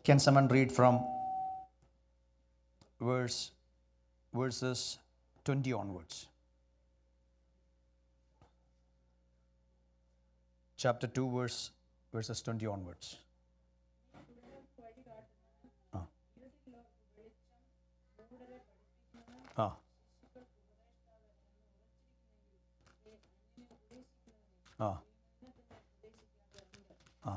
Can someone read from verse verses 20 onwards? Chapter 2 verse verses 20 onwards. ആ. ആ ആ ആ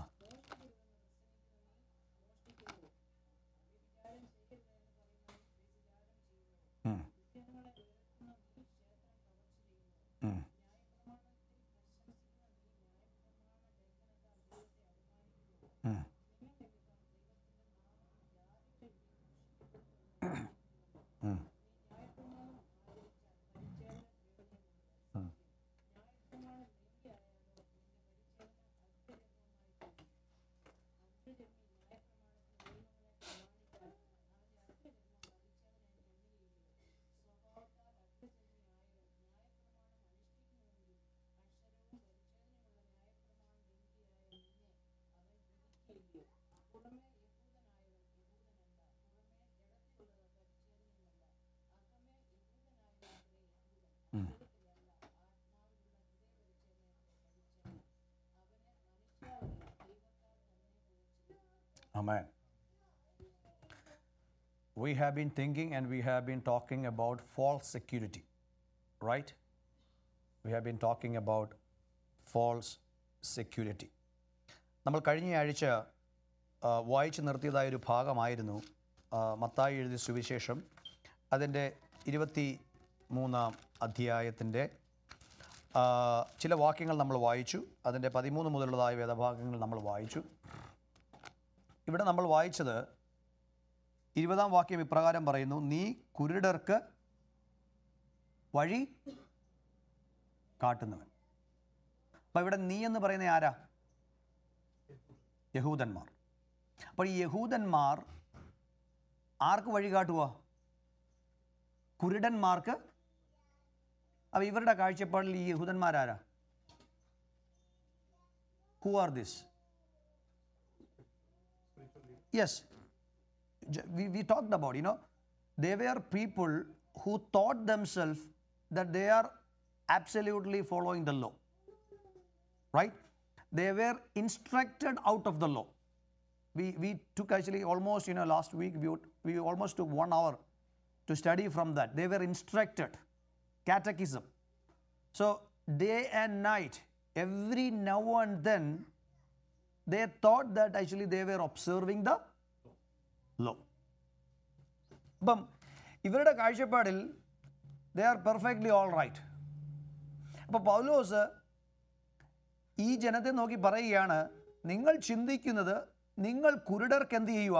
ഉം. ഉം. ഉം. ഉം. ഉം. Amen. We have been thinking and we have been talking about false security, right? We have been talking about false security. നമ്മൾ കഴിഞ്ഞ ആഴ്ച ആ, വായിച്ചു നിർത്തിയതായ ഒരു ഭാഗമായിരുന്നു ആ, മത്തായി എഴുതിയ സുവിശേഷം അതിൻ്റെ ഇരുപത്തി മൂന്നാം അധ്യായത്തിൻ്റെ ആ, ചില വാക്യങ്ങൾ നമ്മൾ വായിച്ചു അതിൻ്റെ പതിമൂന്ന് മുതലുള്ളതായ വേദഭാഗങ്ങൾ നമ്മൾ വായിച്ചു ഇവിടെ നമ്മൾ വായിച്ചത് ഇരുപതാം വാക്യം ഇപ്രകാരം പറയുന്നു നീ കുരുടർക്ക് വഴി കാട്ടുന്നവൻ അപ്പം ഇവിടെ നീ എന്ന് പറയുന്ന ആരാ യഹൂദന്മാർ അപ്പോൾ ഈ യഹൂദന്മാർ ആർക്ക് വഴി കാട്ടുക കുരുടന്മാർക്ക് അപ്പോൾ ഇവരുടെ കാഴ്ചപ്പാടിൽ ഈ യഹൂദന്മാരാരാ who are this yes J- we, we talked about you know they were people who thought themselves that they are absolutely following the law right they were instructed out of the law we we took actually almost you know last week we would, we almost took one hour to study from that they were instructed catechism so day and night every now and then they thought that actually they were observing the law. അപ്പം ഇവരുടെ കാഴ്ചപ്പാടിൽ they are perfectly all right അപ്പോൾ പൗലോസ് ഈ ജനത്തെ നോക്കി പറയുകയാണ് നിങ്ങൾ ചിന്തിക്കുന്നത് നിങ്ങൾ കുരുടർക്ക് എന്ത് ചെയ്യുക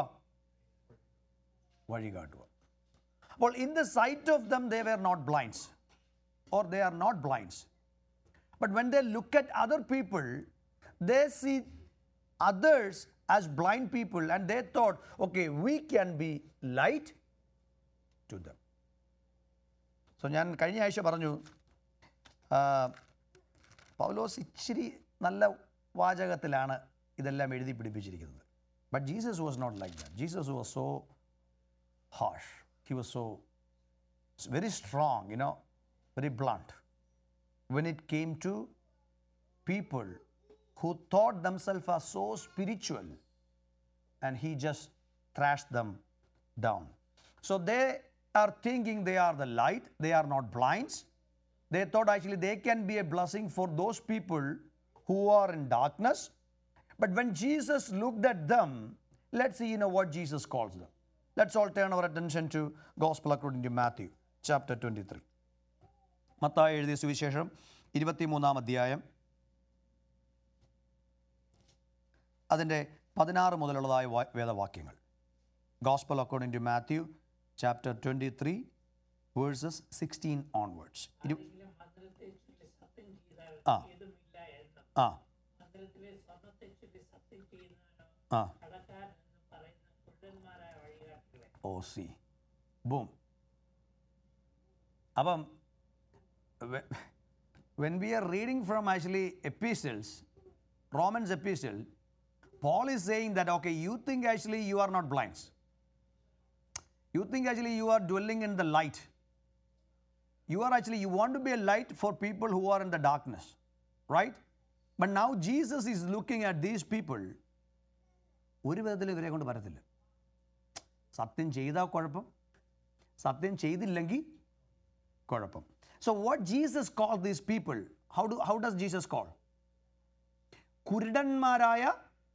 വഴി കാട്ടുക അപ്പോൾ in the sight of them they were not blinds or they are not blinds But when they look at other people, they see others as blind people and they thought, okay, we can be light to them. So ഞാൻ കഴിഞ്ഞ ആഴ്ച പറഞ്ഞു ആ, പൗലോസ് ഇച്ചിരി നല്ല വാചകത്തിലാണ് ഇതെല്ലാം എഴുതി പിടിപ്പിച്ചിരിക്കുന്നത് but Jesus was not like that Jesus was so harsh he was so very strong you know very blunt when it came to people who thought themselves are so spiritual and he just thrashed them down. So they are thinking they are the light, they are not blinds. They thought actually they can be a blessing for those people who are in darkness. But when Jesus looked at them, let's see, you know, what Jesus calls them. Let's all turn our attention to Gospel according to Matthew, chapter 23. Mathai എഴുതിയ സുവിശേഷം ഇരുപത്തിമൂന്നാം അധ്യായം അതിൻ്റെ പതിനാറ് മുതലുള്ളതായ വാ- വേദവാക്യങ്ങൾ gospel according to Matthew chapter twenty three verses sixteen onwards ഇരു മന്ത്രത്തെ ചൊല്ലി സത്യം ചെയ്താൽ ആ. ഏതുമില്ല എന്നും ആ മന്ത്രത്തിലെ സ്വർണത്തെ ചൊല്ലി സത്യം ചെയ്യുന്നവനോ ആ കടക്കാരൻ എന്ന് പറയുന്ന കുരുടന്മാരായ വഴികാട്ടുകളെ ഓ സി ബൂം അപ്പം when we are reading from actually epistles Romans epistle Paul is saying that, okay, you think actually you are not blinds. You think actually you are dwelling in the light. You are actually, you want to be a light for people who are in the darkness, right? But now Jesus is looking at these people. ഒരു വിധത്തിൽ ഇവരെ കൊണ്ട് പറ്റത്തില്ല സത്യം ചെയ്താൽ കുഴപ്പം സത്യം ചെയ്തില്ലെങ്കിൽ കുഴപ്പം so what Jesus call these people how do how does Jesus call കുരുടന്മാരായ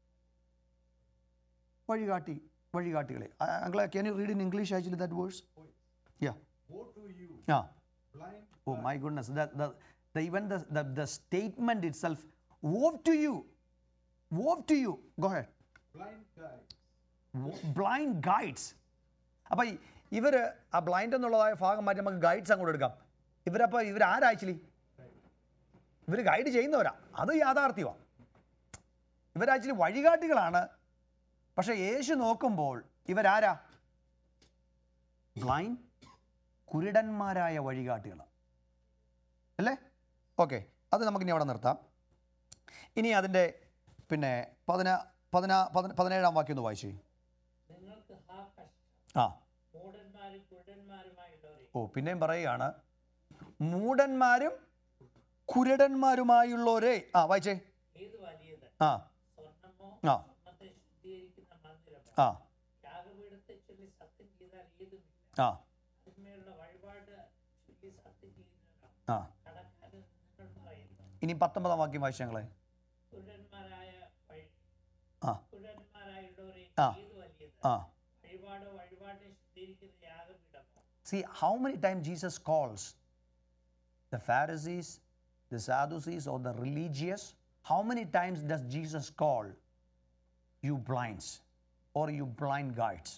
വഴികാട്ടി വഴികാട്ടികളെ അങ്കിളെ can you read in English actually that verse yeah Woe to you, ആ blind, Oh my goodness, the, the, the, even the, the, the statement itself, woe to you, woe to you. Go ahead. blind guides, blind guides അപ്പം ഇവർ ആ blind എന്നുള്ളതായ ഭാഗം മാറ്റി നമുക്ക് guides അങ്ങോട്ട് എടുക്കാം ഇവരപ്പോൾ ഇവരാരാ ആക്ച്വലി ഇവർ ഗൈഡ് ചെയ്യുന്നവരാ അത് യാഥാർത്ഥ്യമാണ് ഇവർ ആക്ച്വലി വഴികാട്ടികളാണ് പക്ഷേ യേശു നോക്കുമ്പോൾ ഇവരാരാ ബ്ലൈൻഡ് കുരുടന്മാരായ വഴികാട്ടികളാണ് അല്ലേ ഓക്കെ അത് നമുക്കിനി അവിടെ നിർത്താം ഇനി അതിൻ്റെ പിന്നെ പതിന പതിന പതിന പതിനേഴാം വാക്യം ഒന്ന് വായിച്ചു നിങ്ങൾക്ക് ഹാ കഷ്ടം ആ മൂടന്മാരും കുരുടന്മാരുമായുള്ളവരെ ഓ പിന്നെയും പറയുകയാണ് മൂടന്മാരും കുരുടന്മാരുമായുള്ളവരെ ആ വായിച്ചേ ഏത് വലിയത് ആ സ്വർണമോ ആ സ്വർണത്തെ ശുദ്ധീകരിക്കുന്ന മന്ദിരമോ ആ യാഗപീഠത്തെ ചൊല്ലി സത്യം ചെയ്താൽ ഏതുമില്ല ആ അതിന്മേലുള്ള വഴിപാട് ചൊല്ലി സത്യം ചെയ്യുന്നവരാണ് ആ കടക്കാരൻ നിങ്ങൾ പറയുന്നു ഇനി പത്തൊമ്പതാം വാക്യം വായിച്ചു ഞങ്ങളെ കുരുടന്മാരായ വഴി ആ കുരുടന്മാരായുള്ളവരെ ആ. ഏത് വലിയത് ആ വഴിപാടോ വഴിപാടിനെ ശുദ്ധീകരിക്കുന്ന യാഗപീഠമോ See how many times Jesus calls the Pharisees, the Sadducees, or the religious. How many times does Jesus call you blinds or you blind guides?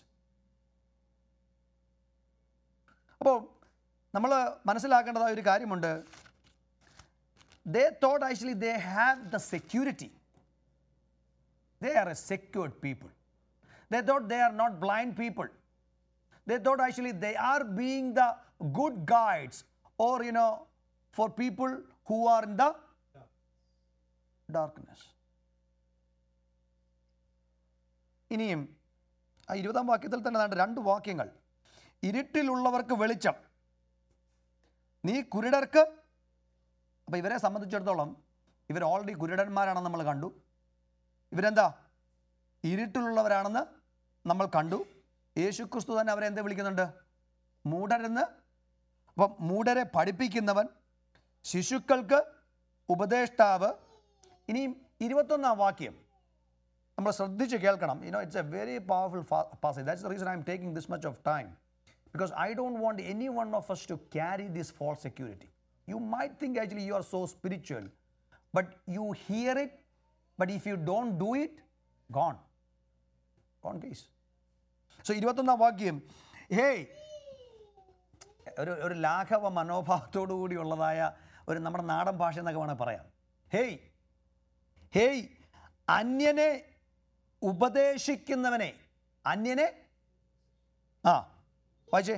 അപ്പോൾ നമ്മൾ മനസ്സിലാക്കേണ്ടതായ ഒരു കാര്യമുണ്ട് they thought actually they have the security they are a secured people. They thought they are not blind people. They thought actually they are being the good guides or, you know, for people who are in the darkness. ഇനിയും ആ ഇരുപതാം വാക്യത്തിൽ തന്നെ ദാണ്ട് രണ്ട് വാക്യങ്ങൾ ഇരുട്ടിലുള്ളവർക്ക് വെളിച്ചം നീ കുരുടർക്ക് അപ്പോൾ ഇവരെ സംബന്ധിച്ചിടത്തോളം ഇവർ ഓൾറെഡി കുരുടന്മാരാണെന്ന് നമ്മൾ കണ്ടു ഇവരെന്താ ഇരുട്ടിലുള്ളവരാണെന്ന് നമ്മൾ കണ്ടു യേശുക്രിസ്തു തന്നെ അവരെ എന്ത് വിളിക്കുന്നുണ്ട് മൂഢരെന്ന് അപ്പം മൂഢരെ പഠിപ്പിക്കുന്നവൻ ശിശുക്കൾക്ക് ഉപദേഷ്ടാവ് ഇനിയും ഇരുപത്തൊന്നാം വാക്യം നമ്മൾ ശ്രദ്ധിച്ച് കേൾക്കണം you know it's a very powerful passage that's the reason I'm taking this much of time because I don't want any one of us to carry this false security you might think actually you are so spiritual but you hear it but if you don't do it gone gone case so ഇരുപത്തൊന്നാം വാക്യം hey ഒരു ഒരു ലാഘവ മനോഭാവത്തോടു കൂടിയുള്ളതായ ഒരു നമ്മുടെ നാടൻ ഭാഷ എന്നൊക്കെ വേണമെങ്കിൽ പറയാം ഹേയ് ഹേയ് അന്യനെ ഉപദേശിക്കുന്നവനെ അന്യനെ ആ വായിച്ചേ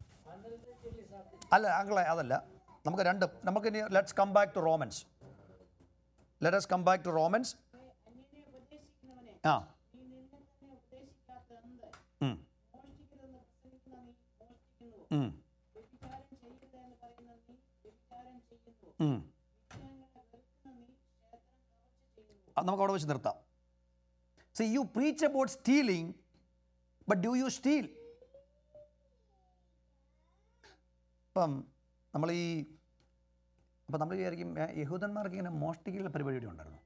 അല്ല അങ്ങളെ അതല്ല നമുക്ക് രണ്ട് നമുക്ക് ഇനി let's come back to Romans let us come back to Romans അന്യനെ ഉപദേശിക്കുന്നവനെ ആ നീ നിന്നെ തന്നെ ഉപദേശിക്കാത്തതെന്ത് ഉം, മോഷ്ടിക്കരുതെന്ന് പ്രസംഗിക്കുന്ന നീ മോഷ്ടിക്കുന്നുവോ ഉം, വ്യഭിചാരം ചെയ്യരുത് എന്ന് പറയുന്ന നീ വ്യഭിചാരം ചെയ്യുന്നുവോ ഉം. വിഗ്രഹങ്ങളെ വെറുക്കുന്ന നീ ക്ഷേത്രം കവർച്ച ചെയ്യുന്നുവോ അത് നമുക്ക് അവിടെ വെച്ച് നിർത്താം see you preach about stealing but do you steal ഇപ്പം നമ്മൾ ഈ അപ്പം നമ്മൾ വിചാരിക്കും ഏ, യഹൂദന്മാർക്ക് ഇങ്ങനെ മോഷ്ടിക്കൽ പരിപാടി ഉണ്ടായിരുന്നു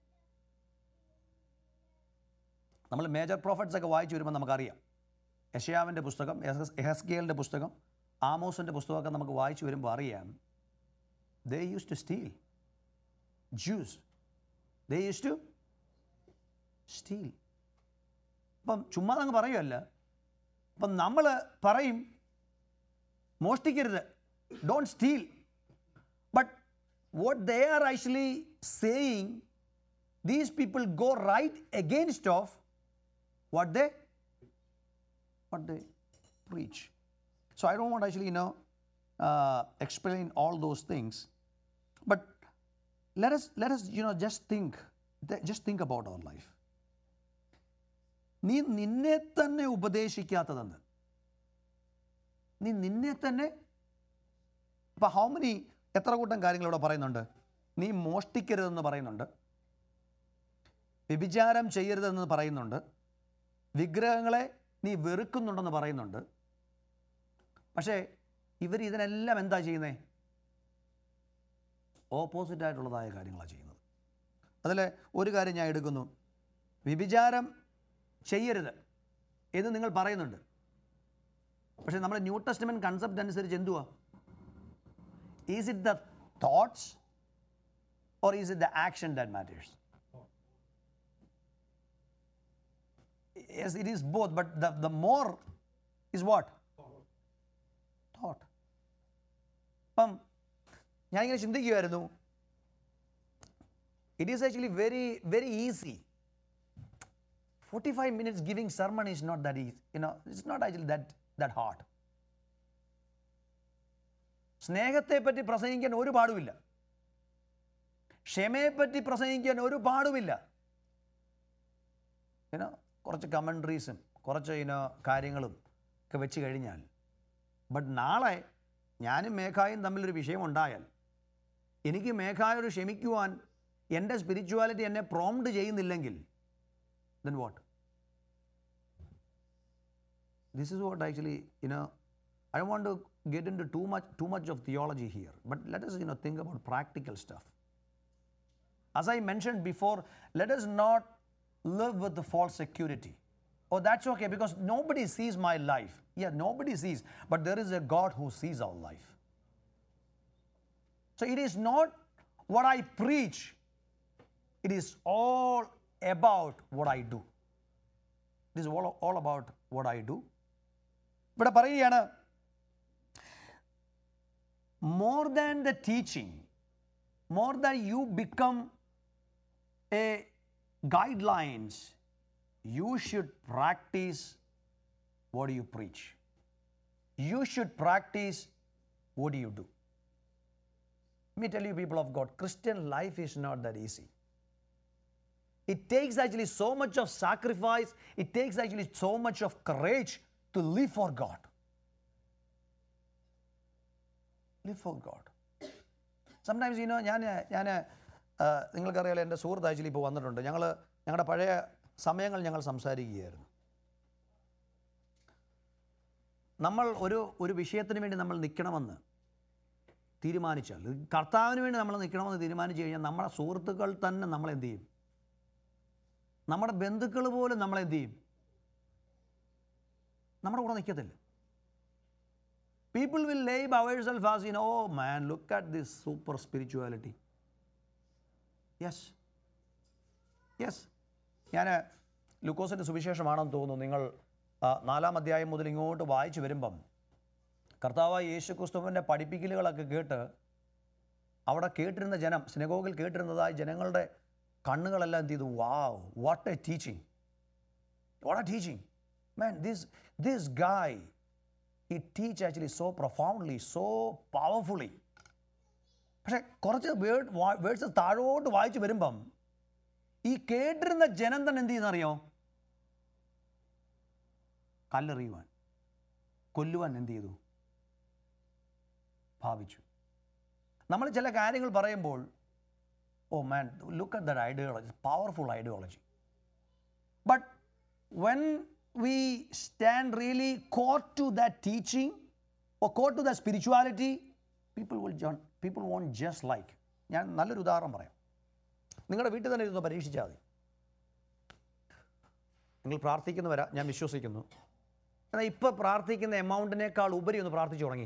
നമ്മൾ മേജർ പ്രോഫിറ്റ്സ് ഒക്കെ വായിച്ചു വരുമ്പോൾ നമുക്കറിയാം യഷയാവിൻ്റെ പുസ്തകം എഹസ്കേലിൻ്റെ പുസ്തകം ആമോസിൻ്റെ പുസ്തകമൊക്കെ നമുക്ക് വായിച്ചു വരുമ്പോൾ അറിയാം they use to steal Jews they use to steal അപ്പം ചുമ്മാ അങ്ങ് പറയുമല്ല അപ്പം നമ്മൾ പറയും മോഷ്ടിക്കരുത് don't steal but what they are actually saying these people go right against of what they what they preach. So I don't want to actually, you know, uh, explain all those things, but let us let us you know just think, th- just think about our life. നീ നിന്നെ തന്നെ ഉപദേശിക്കാത്തതെന്ന് നീ നിന്നെ തന്നെ ഇപ്പം how many എത്ര കൂട്ടം കാര്യങ്ങൾ ഇവിടെ പറയുന്നുണ്ട് നീ മോഷ്ടിക്കരുതെന്ന് പറയുന്നുണ്ട് വ്യഭിചാരം ചെയ്യരുതെന്ന് പറയുന്നുണ്ട് വിഗ്രഹങ്ങളെ നീ വെറുക്കുന്നുണ്ടെന്ന് പറയുന്നുണ്ട് പക്ഷേ ഇവർ ഇതിനെല്ലാം എന്താ ചെയ്യുന്നത് ഓപ്പോസിറ്റ് ആയിട്ടുള്ളതായ കാര്യങ്ങളാണ് ചെയ്യുന്നത് അതിൽ ഒരു കാര്യം ഞാൻ എടുക്കുന്നു വ്യഭിചാരം ചെയ്യരുത് എന്ന് നിങ്ങൾ പറയുന്നുണ്ട് പക്ഷേ നമ്മുടെ ന്യൂ ടെസ്റ്റ്മെൻറ്റ് കൺസെപ്റ്റ് അനുസരിച്ച് എന്തുവാ is it the thoughts or is it the action that matters yes it is both but the, the more is what thought അപ്പം ഞാനിങ്ങനെ ചിന്തിക്കുമായിരുന്നു it is actually very very easy forty five minutes giving sermon is not that is you know it's not actually that that heart സ്നേഹത്തെപ്പറ്റി പ്രസംഗിക്കാൻ ഒരു പാടുമില്ല ക്ഷമയെപ്പറ്റി പ്രസംഗിക്കാൻ ഒരു പാടുമില്ല ഇനോ കുറച്ച് കമൻട്രീസും കുറച്ച് ഇനോ കാര്യങ്ങളും ഒക്കെ വെച്ച് കഴിഞ്ഞാൽ ബട്ട് നാളെ ഞാനും മേഘായും തമ്മിലൊരു വിഷയമുണ്ടായാൽ എനിക്ക് മേഘായോട് ക്ഷമിക്കുവാൻ എൻ്റെ സ്പിരിച്വാലിറ്റി എന്നെ പ്രോംപ്റ്റ് ചെയ്യുന്നില്ലെങ്കിൽ then what this is what actually you know I want to get into too much too much of theology here but let us you know think about practical stuff As I mentioned before, let us not live with the false security. Oh, that's okay because nobody sees my life. Yeah, nobody sees, but there is a God who sees our life. So it is not what I preach, it is all about what I do. It is all, all about what I do. ഇവിടെ പറയുകയാണ് more than the teaching, more than you become a guidelines, you should practice what you preach. You should practice what you do. Let me tell you, people of God, Christian life is not that easy. It takes actually so much of sacrifice, it takes actually so much of courage to live for God. Live for God. Sometimes you know ഞാൻ ഞാൻ നിങ്ങൾക്കറിയാലോ എൻ്റെ സുഹൃത്ത് actually ഇപ്പോൾ വന്നിട്ടുണ്ട് ഞങ്ങൾ ഞങ്ങളുടെ പഴയ സമയങ്ങൾ ഞങ്ങൾ സംസാരിക്കുകയായിരുന്നു നമ്മൾ ഒരു ഒരു വിഷയത്തിന് വേണ്ടി നമ്മൾ നിൽക്കണമെന്ന് തീരുമാനിച്ചാൽ ഇത് കർത്താവിന് വേണ്ടി നമ്മൾ നിൽക്കണമെന്ന് തീരുമാനിച്ചു കഴിഞ്ഞാൽ നമ്മുടെ സുഹൃത്തുക്കൾ തന്നെ നമ്മൾ എന്ത് ചെയ്യും നമ്മുടെ ബന്ധുക്കൾ പോലും നമ്മളെ എന്ത് ചെയ്യും നമ്മുടെ കൂടെ നിൽക്കത്തില്ല People will label ourselves as, you know, oh man, look at this super spirituality. Yes. Yes. ഞാൻ ലുക്കോസിൻ്റെ സുവിശേഷമാണെന്ന് തോന്നുന്നു നിങ്ങൾ ആ, നാലാം അധ്യായം മുതൽ ഇങ്ങോട്ട് വായിച്ചു വരുമ്പം കർത്താവായ യേശു ക്രിസ്തുവിൻ്റെ പഠിപ്പിക്കലുകളൊക്കെ കേട്ട് അവിടെ കേട്ടിരുന്ന ജനം സിനഗോഗിൽ കേട്ടിരുന്നതായ ജനങ്ങളുടെ കണ്ണുകളെല്ലാം എന്ത് ചെയ്തു wow what a teaching what a teaching man this this guy he teach actually so profoundly, so powerfully. പക്ഷെ കുറച്ച് വേർഡ് വേർഡ്സ് താഴോട്ട് വായിച്ച് വരുമ്പം ഈ കേട്ടിരുന്ന ജനം തന്നെ എന്ത് ചെയ്യുന്നറിയോ കല്ലെറിയുവാൻ കൊല്ലുവാൻ എന്ത് ചെയ്തു ഭാവിച്ചു നമ്മൾ ചില കാര്യങ്ങൾ പറയുമ്പോൾ oh man look at that ideology powerful ideology But when we stand really caught to that teaching or caught to that spirituality, people will jo- people won't just like. ഞാൻ നല്ലൊരു ഉദാഹരണം പറയാം നിങ്ങളുടെ വീട്ടിൽ തന്നെ ഇരുന്ന് പരീക്ഷിച്ചാൽ മതി നിങ്ങൾ പ്രാർത്ഥിക്കുന്നവരാ ഞാൻ വിശ്വസിക്കുന്നു എന്നാൽ ഇപ്പോൾ പ്രാർത്ഥിക്കുന്ന എമൗണ്ടിനേക്കാൾ ഉപരി ഒന്ന് പ്രാർത്ഥിച്ചു തുടങ്ങി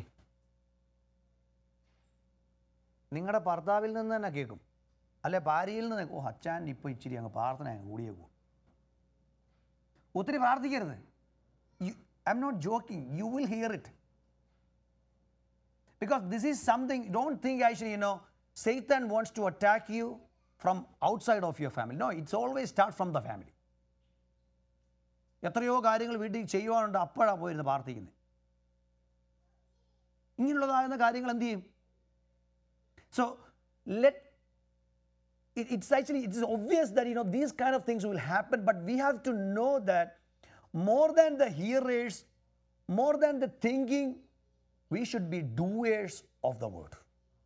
നിങ്ങളുടെ ഭർത്താവിൽ നിന്ന് തന്നെ കേൾക്കും അല്ലെ ഭാര്യയിൽ നിന്ന് ഓ അച്ഛൻ ഇപ്പോൾ ഇച്ചിരി അങ്ങ് പ്രാർത്ഥന അങ്ങ് കൂടിയേക്കും ഒത്തിരി പ്രാർത്ഥിക്കരുത് I'm not joking you will hear it because this is something don't think actually you know Satan wants to attack you from outside of your family no it's always start from the family എത്രയോ കാര്യങ്ങൾ വീട്ടിൽ ചെയ്യുവാനുണ്ട് അപ്പോഴാണ് പോയിരുന്ന് പ്രാർത്ഥിക്കുന്നത് ഇങ്ങനെയുള്ളതാകുന്ന കാര്യങ്ങൾ എന്ത് ചെയ്യും so let it, it's actually it is obvious that you know these kind of things will happen but we have to know that more than the hearers, more than the thinking, we should be doers of the word.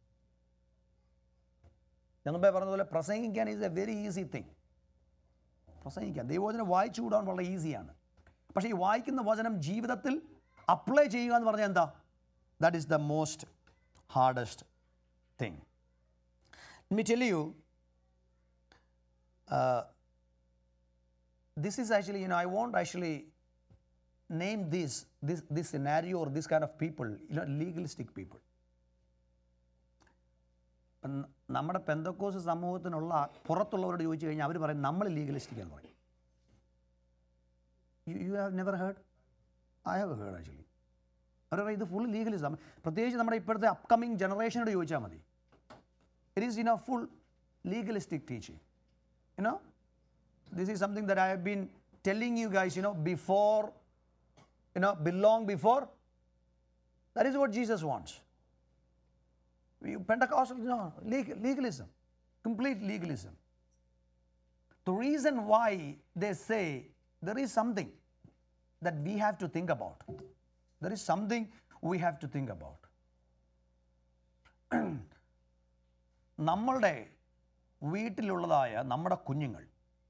ഞാൻ മുമ്പേ പറഞ്ഞതുപോലെ പ്രസംഗിക്കാൻ is a very easy thing പ്രസംഗിക്കാൻ ദൈവവചനം വായിച്ചു കൂടാൻ വളരെ ഈസിയാണ് പക്ഷേ ഈ വായിക്കുന്ന വചനം ജീവിതത്തിൽ അപ്ലൈ ചെയ്യുക എന്ന് പറഞ്ഞാൽ എന്താ that is the most hardest thing me tell you this is actually, you know, I won't actually name this, this, this scenario or this kind of people, you know, legalistic people. ഇപ്പം ന- നമ്മുടെ പെന്തക്കോസ് സമൂഹത്തിനുള്ള പുറത്തുള്ളവരോട് ചോദിച്ചു കഴിഞ്ഞാൽ അവർ പറയും നമ്മൾ legalistic എന്ന് പറയും you you have never heard I have heard actually അവർ പറയും ഇത് ഫുൾ ലീഗലിസം പ്രത്യേകിച്ച് നമ്മുടെ ഇപ്പോഴത്തെ അപ്കമിങ് ജനറേഷനോട് ചോദിച്ചാൽ മതി it is in a full legalistic teaching you know this is something that i have been telling you guys you know before you know belong before that is what jesus wants you pentecostal no leg- legalism complete legalism the reason why they say there is something that we have to think about there is something we have to think about നമ്മളുടെ വീട്ടിലുള്ളതായ നമ്മുടെ കുഞ്ഞുങ്ങൾ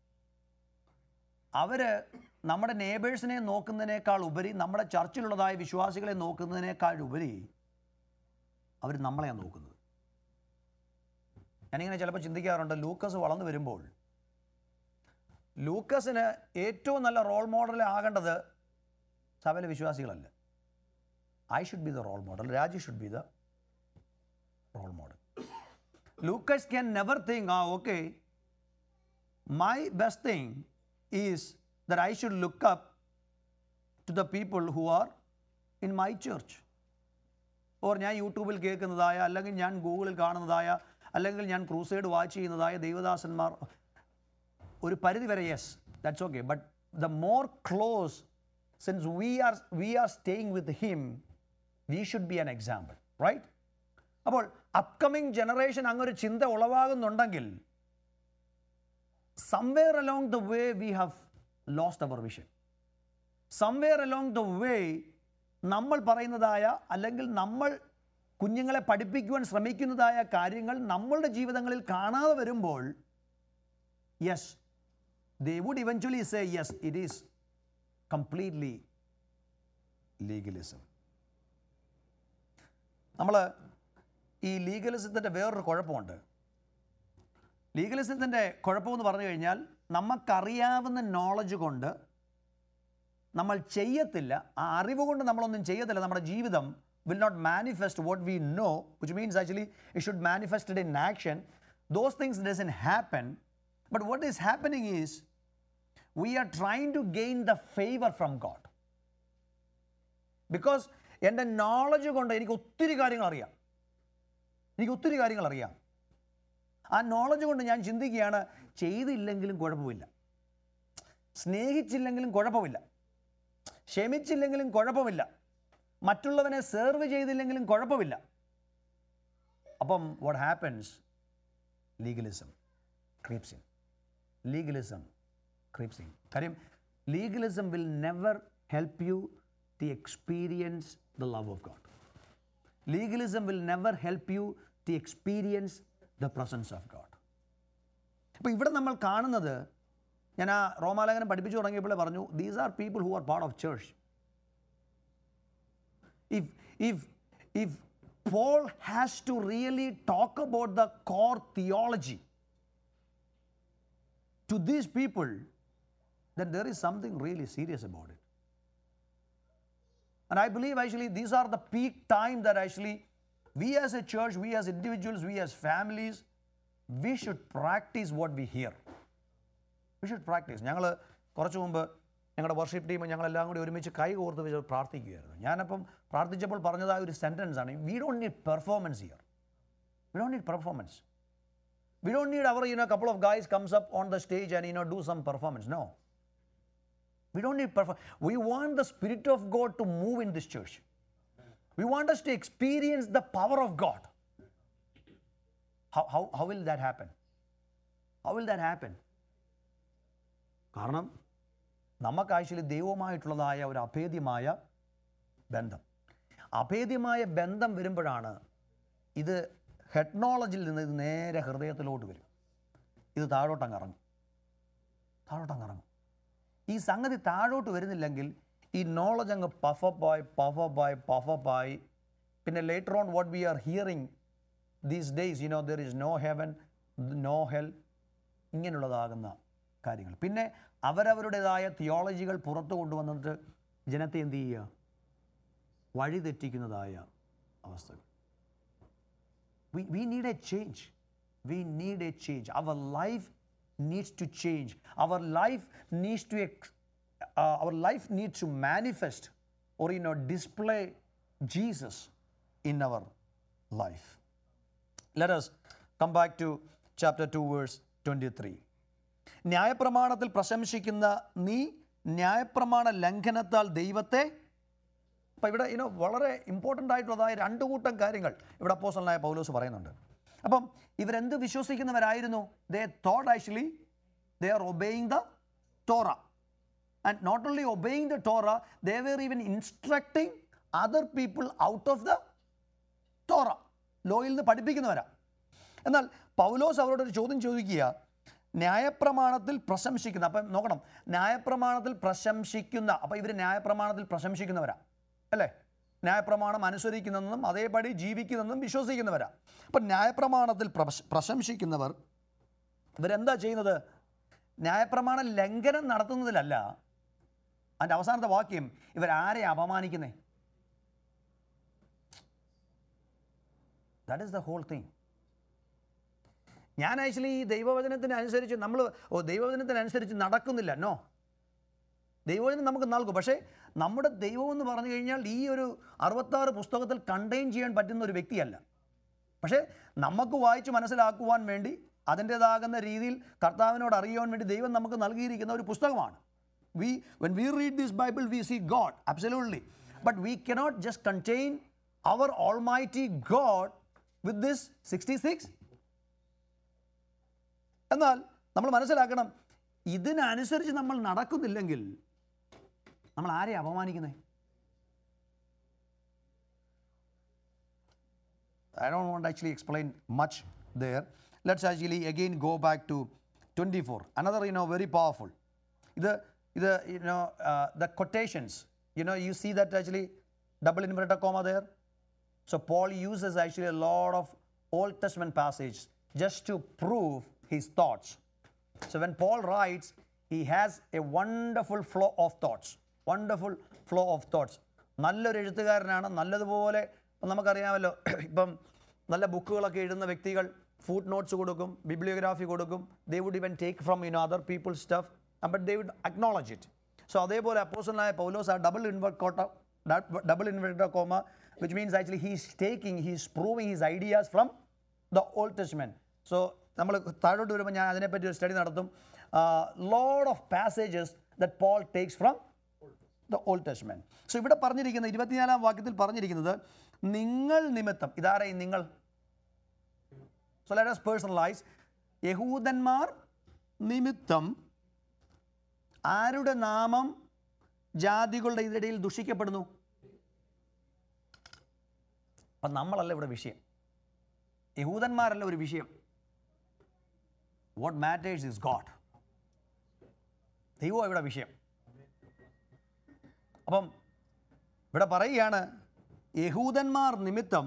അവർ നമ്മുടെ നേബേഴ്സിനെ നോക്കുന്നതിനേക്കാൾ ഉപരി നമ്മുടെ ചർച്ചിലുള്ളതായ വിശ്വാസികളെ നോക്കുന്നതിനേക്കാൾ ഉപരി അവർ നമ്മളെയാണ് നോക്കുന്നത് ഞാനിങ്ങനെ ചിലപ്പോൾ ചിന്തിക്കാറുണ്ട് ലൂക്കസ് വളർന്നു വരുമ്പോൾ ലൂക്കസിന് ഏറ്റവും നല്ല റോൾ മോഡൽ ആകേണ്ടത് സഭയിലെ വിശ്വാസികളല്ല I should be the role model Raju should be the role model Lucas can never think, ah, okay, my best thing is that I should look up to the people who are in my church. Or ഞാൻ യൂട്യൂബിൽ കേൾക്കുന്നതായ അല്ലെങ്കിൽ ഞാൻ ഗൂഗിളിൽ കാണുന്നതായ അല്ലെങ്കിൽ ഞാൻ crusade watch ചെയ്യുന്നതായ ദൈവദാസന്മാർ ഒരു പരിധി വരെ yes that's okay but the more close since we are we are staying with him we should be an example right അപ്പോൾ അപ്കമിങ് ജനറേഷൻ അങ്ങൊരു ചിന്ത ഉളവാകുന്നുണ്ടെങ്കിൽ somewhere along the way we have lost our vision somewhere along the way നമ്മൾ പറയുന്നതായ അല്ലെങ്കിൽ നമ്മൾ കുഞ്ഞുങ്ങളെ പഠിപ്പിക്കുവാൻ ശ്രമിക്കുന്നതായ കാര്യങ്ങൾ നമ്മളുടെ ജീവിതങ്ങളിൽ കാണാതെ വരുമ്പോൾ yes they would eventually say yes it is completely legalism നമ്മൾ ഈ ലീഗലിസത്തിൻ്റെ വേറൊരു കുഴപ്പമുണ്ട് ലീഗലിസത്തിൻ്റെ കുഴപ്പമെന്ന് പറഞ്ഞു കഴിഞ്ഞാൽ നമുക്കറിയാവുന്ന നോളജ് കൊണ്ട് നമ്മൾ ചെയ്യത്തില്ല ആ അറിവ് കൊണ്ട് നമ്മളൊന്നും ചെയ്യത്തില്ല നമ്മുടെ ജീവിതം will not manifest what we know which means actually it should manifested in action those things doesn't happen but what is happening is we are trying to gain the favour from God because എൻ്റെ knowledge കൊണ്ട് എനിക്ക് ഒത്തിരി കാര്യങ്ങൾ അറിയാം എനിക്ക് ഒത്തിരി കാര്യങ്ങൾ അറിയാം ആ നോളജ് കൊണ്ട് ഞാൻ ചിന്തിക്കുകയാണ് ചെയ്തില്ലെങ്കിലും കുഴപ്പമില്ല സ്നേഹിച്ചില്ലെങ്കിലും കുഴപ്പമില്ല ക്ഷമിച്ചില്ലെങ്കിലും കുഴപ്പമില്ല മറ്റുള്ളവനെ സെർവ് ചെയ്തില്ലെങ്കിലും കുഴപ്പമില്ല അപ്പം what happens legalism creeps in legalism creeps in കാര്യം legalism will never help you to experience the love of God legalism will never help you to experience the presence of God. അപ്പോൾ ഇവിടെ നമ്മൾ കാണുന്നത് ഞാൻ ആ റോമാലേഖനം പഠിപ്പിച്ചു തുടങ്ങിയപ്പോൾ പറഞ്ഞു these are people who are part of church if if if Paul has to really talk about the core theology to these people then there is something really serious about it And I believe actually these are the peak time that actually we as a church, we as individuals, we as families, we should practice what we hear. We should practice. ഞങ്ങൾ കുറച്ച് മുമ്പ് ഞങ്ങളുടെ worship team ഞങ്ങളെല്ലാം കൂടി ഒരുമിച്ച് കൈ കോർത്ത് വെച്ച് പ്രാർത്ഥിക്കുകയായിരുന്നു ഞാനപ്പം പ്രാർത്ഥിച്ചപ്പോൾ പറഞ്ഞതായ ഒരു സെൻറ്റൻസ് ആണ് we don't need performance here we don't need performance we don't need our you know couple of guys comes up on the stage and you know do some performance no We don't need perform. We want the Spirit of God to move in this church. We want us to experience the power of God. How, how, how will that happen? How will that happen? കാരണം നമുക്ക് actually ദൈവവുമായിട്ടുള്ളതായ ഒരു അഭേദ്യമായ ബന്ധം അഭേദ്യമായ ബന്ധം വരുമ്പോഴാണ് ഇത് ഹെഡ്നോളജിയിൽ നിന്ന് ഇത് നേരെ ഹൃദയത്തിലോട്ട് വരും ഇത് താഴോട്ടങ്ങ് ഇറങ്ങും താഴോട്ടങ്ങ് ഇറങ്ങും ഈ സംഗതി താഴോട്ട് വരുന്നില്ലെങ്കിൽ ഈ നോളജ് അങ്ങ് പഫപ്പായി പഫപ്പായി പഫപ്പായി പിന്നെ later on what we are hearing these days you know there is no heaven no hell ഇങ്ങനെയുള്ളതാകുന്ന കാര്യങ്ങൾ പിന്നെ അവരവരുടേതായ തിയോളജികൾ പുറത്തു കൊണ്ടുവന്നിട്ട് ജനത്തെ എന്ത് ചെയ്യുക വഴിതെറ്റിക്കുന്നതായ അവസ്ഥകൾ we, we need a change. We need a change. Our life needs to change. Our life needs to ex- uh, our life needs to manifest or you know display Jesus in our life. Let us come back to chapter 2 verse 23. ന്യായപ്രമാണത്തിൽ പ്രശംസിക്കുന്ന നീ ന്യായപ്രമാണ ലംഘനത്താൽ ദൈവത്തെ അപ്പോൾ ഇവിടെ ഇനോ വളരെ important ആയിട്ടുള്ളതായ രണ്ട് കൂട്ടം കാര്യങ്ങൾ ഇവിടെ അപ്പോസലായ പൗലോസ് പറയുന്നുണ്ട് അപ്പം ഇവരെന്ത് വിശ്വസിക്കുന്നവരായിരുന്നു they thought actually they are obeying the Torah and not only obeying the Torah they were even instructing other people out of the Torah ലോയിൽ നിന്ന് പഠിപ്പിക്കുന്നവരാ എന്നാൽ പൗലോസ് അവരോടൊരു ചോദ്യം ചോദിക്കുക ന്യായപ്രമാണത്തിൽ പ്രശംസിക്കുന്ന അപ്പം നോക്കണം ന്യായപ്രമാണത്തിൽ പ്രശംസിക്കുന്ന അപ്പം ഇവർ ന്യായപ്രമാണത്തിൽ പ്രശംസിക്കുന്നവരാ അല്ലേ ന്യായപ്രമാണം അനുസരിക്കുന്നതെന്നും അതേപടി ജീവിക്കുന്നതെന്നും വിശ്വസിക്കുന്നവരാ അപ്പം ന്യായപ്രമാണത്തിൽ പ്രശ- പ്രശംസിക്കുന്നവർ ഇവരെന്താ ചെയ്യുന്നത് ന്യായപ്രമാണ ലംഘനം നടത്തുന്നതിലല്ല അതിൻ്റെ അവസാനത്തെ വാക്യം ഇവരാരെ അപമാനിക്കുന്നേ that is the whole thing ഞാൻ ആക്ച്വലി ഈ ദൈവവചനത്തിന് അനുസരിച്ച് നമ്മൾ ഓ ദൈവവചനത്തിനനുസരിച്ച് നടക്കുന്നില്ല നോ ദൈവവചനം നമുക്ക് നൽകും പക്ഷേ നമ്മുടെ ദൈവം എന്ന് പറഞ്ഞു കഴിഞ്ഞാൽ ഈ ഒരു അറുപത്താറ് പുസ്തകത്തിൽ കണ്ടെയ്ൻ ചെയ്യാൻ പറ്റുന്ന ഒരു വ്യക്തിയല്ല പക്ഷേ നമുക്ക് വായിച്ച് മനസ്സിലാക്കുവാൻ വേണ്ടി അതിൻ്റേതാകുന്ന രീതിയിൽ കർത്താവിനോട് അറിയുവാൻ വേണ്ടി ദൈവം നമുക്ക് നൽകിയിരിക്കുന്ന ഒരു പുസ്തകമാണ് we when we read this Bible we see God absolutely but we cannot just contain our almighty God with this sixty six എന്നാൽ നമ്മൾ മനസ്സിലാക്കണം ഇതിനനുസരിച്ച് നമ്മൾ നടക്കുന്നില്ലെങ്കിൽ നമ്മൾ ആരെ അപമാനിക്കുന്നത് I don't want to actually explain much there. Let's actually again go back to 24. Another, you know, very powerful. The, the you know, uh, the quotations, you know, you see that actually double inverted comma there. So Paul uses actually a lot of Old Testament passages just to prove his thoughts. So when Paul writes, he has a wonderful flow of thoughts. Wonderful flow of thoughts. നല്ലൊരു എഴുത്തുകാരനാണ് നല്ലതുപോലെ ഇപ്പം നമുക്കറിയാമല്ലോ ഇപ്പം നല്ല ബുക്കുകളൊക്കെ എഴുതുന്ന വ്യക്തികൾ ഫുഡ് നോട്ട്സ് കൊടുക്കും ബിബ്ലിയോഗ്രാഫി കൊടുക്കും they would even take from you know other people stuff but they would acknowledge it so അതേപോലെ അപ്പോസലായ പൗലോസ് ആ ഡബിൾ ഇൻവെർട്ട് കോട്ട double inverter comma which means actually he's taking he's proving his ideas from the Old Testament so നമ്മൾ താഴോട്ട് വരുമ്പോൾ ഞാൻ അതിനെപ്പറ്റി ഒരു സ്റ്റഡി നടത്തും load of passages that Paul takes from the Old Testament so ഇവിടെ പറഞ്ഞിരിക്കുന്ന ഇരുപത്തിനാലാം വാക്യത്തിൽ പറഞ്ഞിരിക്കുന്നത് നിങ്ങൾ നിമിത്തം ഇതാരായി നിങ്ങൾ സോ ലെറ്റ് us പേഴ്സണലൈസ് യഹൂദന്മാർ നിമിത്തം ആരുടെ നാമം ജാതികളുടെ ഇടയിൽ ദുഷിക്കപ്പെടുന്നു അപ്പം നമ്മളല്ല ഇവിടെ വിഷയം യഹൂദന്മാരല്ല ഒരു വിഷയം വാട്ട് മാറ്റേഴ്സ് ഇസ് ഗോഡ് ദൈവം ഇവിടെ വിഷയം അപ്പം ഇവിടെ പറയുകയാണ് യഹൂദന്മാർ നിമിത്തം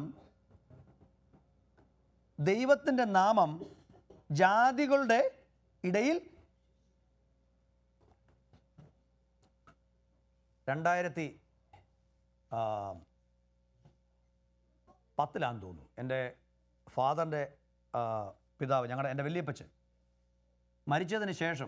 ദൈവത്തിൻ്റെ നാമം ജാതികളുടെ ഇടയിൽ രണ്ടായിരത്തി ആ, പത്തിലാന്ന് തോന്നുന്നു എൻ്റെ ഫാദറിൻ്റെ പിതാവ് ഞങ്ങളുടെ എൻ്റെ വലിയപ്പച്ചൻ മരിച്ചതിന് ശേഷം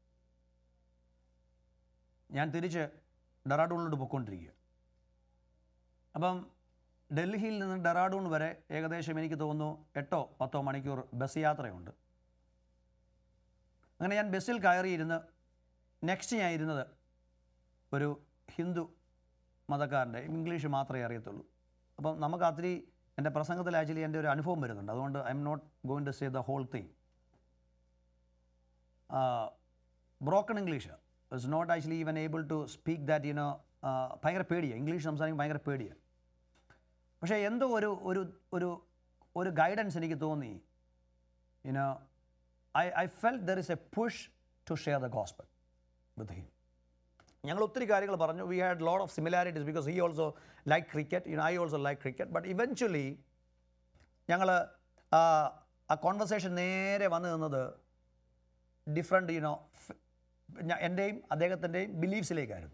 ഞാൻ തിരിച്ച് ഡെറാഡൂണിലോട്ട് പൊയ്ക്കൊണ്ടിരിക്കുക അപ്പം ഡൽഹിയിൽ നിന്ന് ഡെറാഡൂൺ വരെ ഏകദേശം എനിക്ക് തോന്നുന്നു എട്ടോ പത്തോ മണിക്കൂർ ബസ് യാത്രയുണ്ട് അങ്ങനെ ഞാൻ ബസ്സിൽ കയറിയിരുന്ന് നെക്സ്റ്റ് ഞാൻ ഇരുന്നത് ഒരു ഹിന്ദു മതക്കാരൻ്റെ ഇംഗ്ലീഷ് മാത്രമേ അറിയത്തുള്ളൂ അപ്പം നമുക്ക് അത്തിരി എൻ്റെ പ്രസംഗത്തിൽ ആക്ച്വലി എൻ്റെ ഒരു അനുഭവം വരുന്നുണ്ട് അതുകൊണ്ട് I'm not going to say the whole thing broken English is not actually even able to speak that you know ഭയങ്കര പേടിയാണ് ഇംഗ്ലീഷ് സംസാരിക്കും ഭയങ്കര പേടിയാണ് പക്ഷേ എന്തോ ഒരു ഒരു ഒരു ഒരു ഗൈഡൻസ് എനിക്ക് തോന്നി you know I I felt there is a push to share the gospel with him ഞങ്ങൾ ഒത്തിരി കാര്യങ്ങൾ പറഞ്ഞു we had lot of similarities because he also like cricket you I also like cricket but eventually ഞങ്ങൾ ആ conversation നേരെ വന്നു നിന്നത് different you know എൻ്റെയും അദ്ദേഹത്തിൻ്റെയും ബിലീഫ്സിലേക്കായിരുന്നു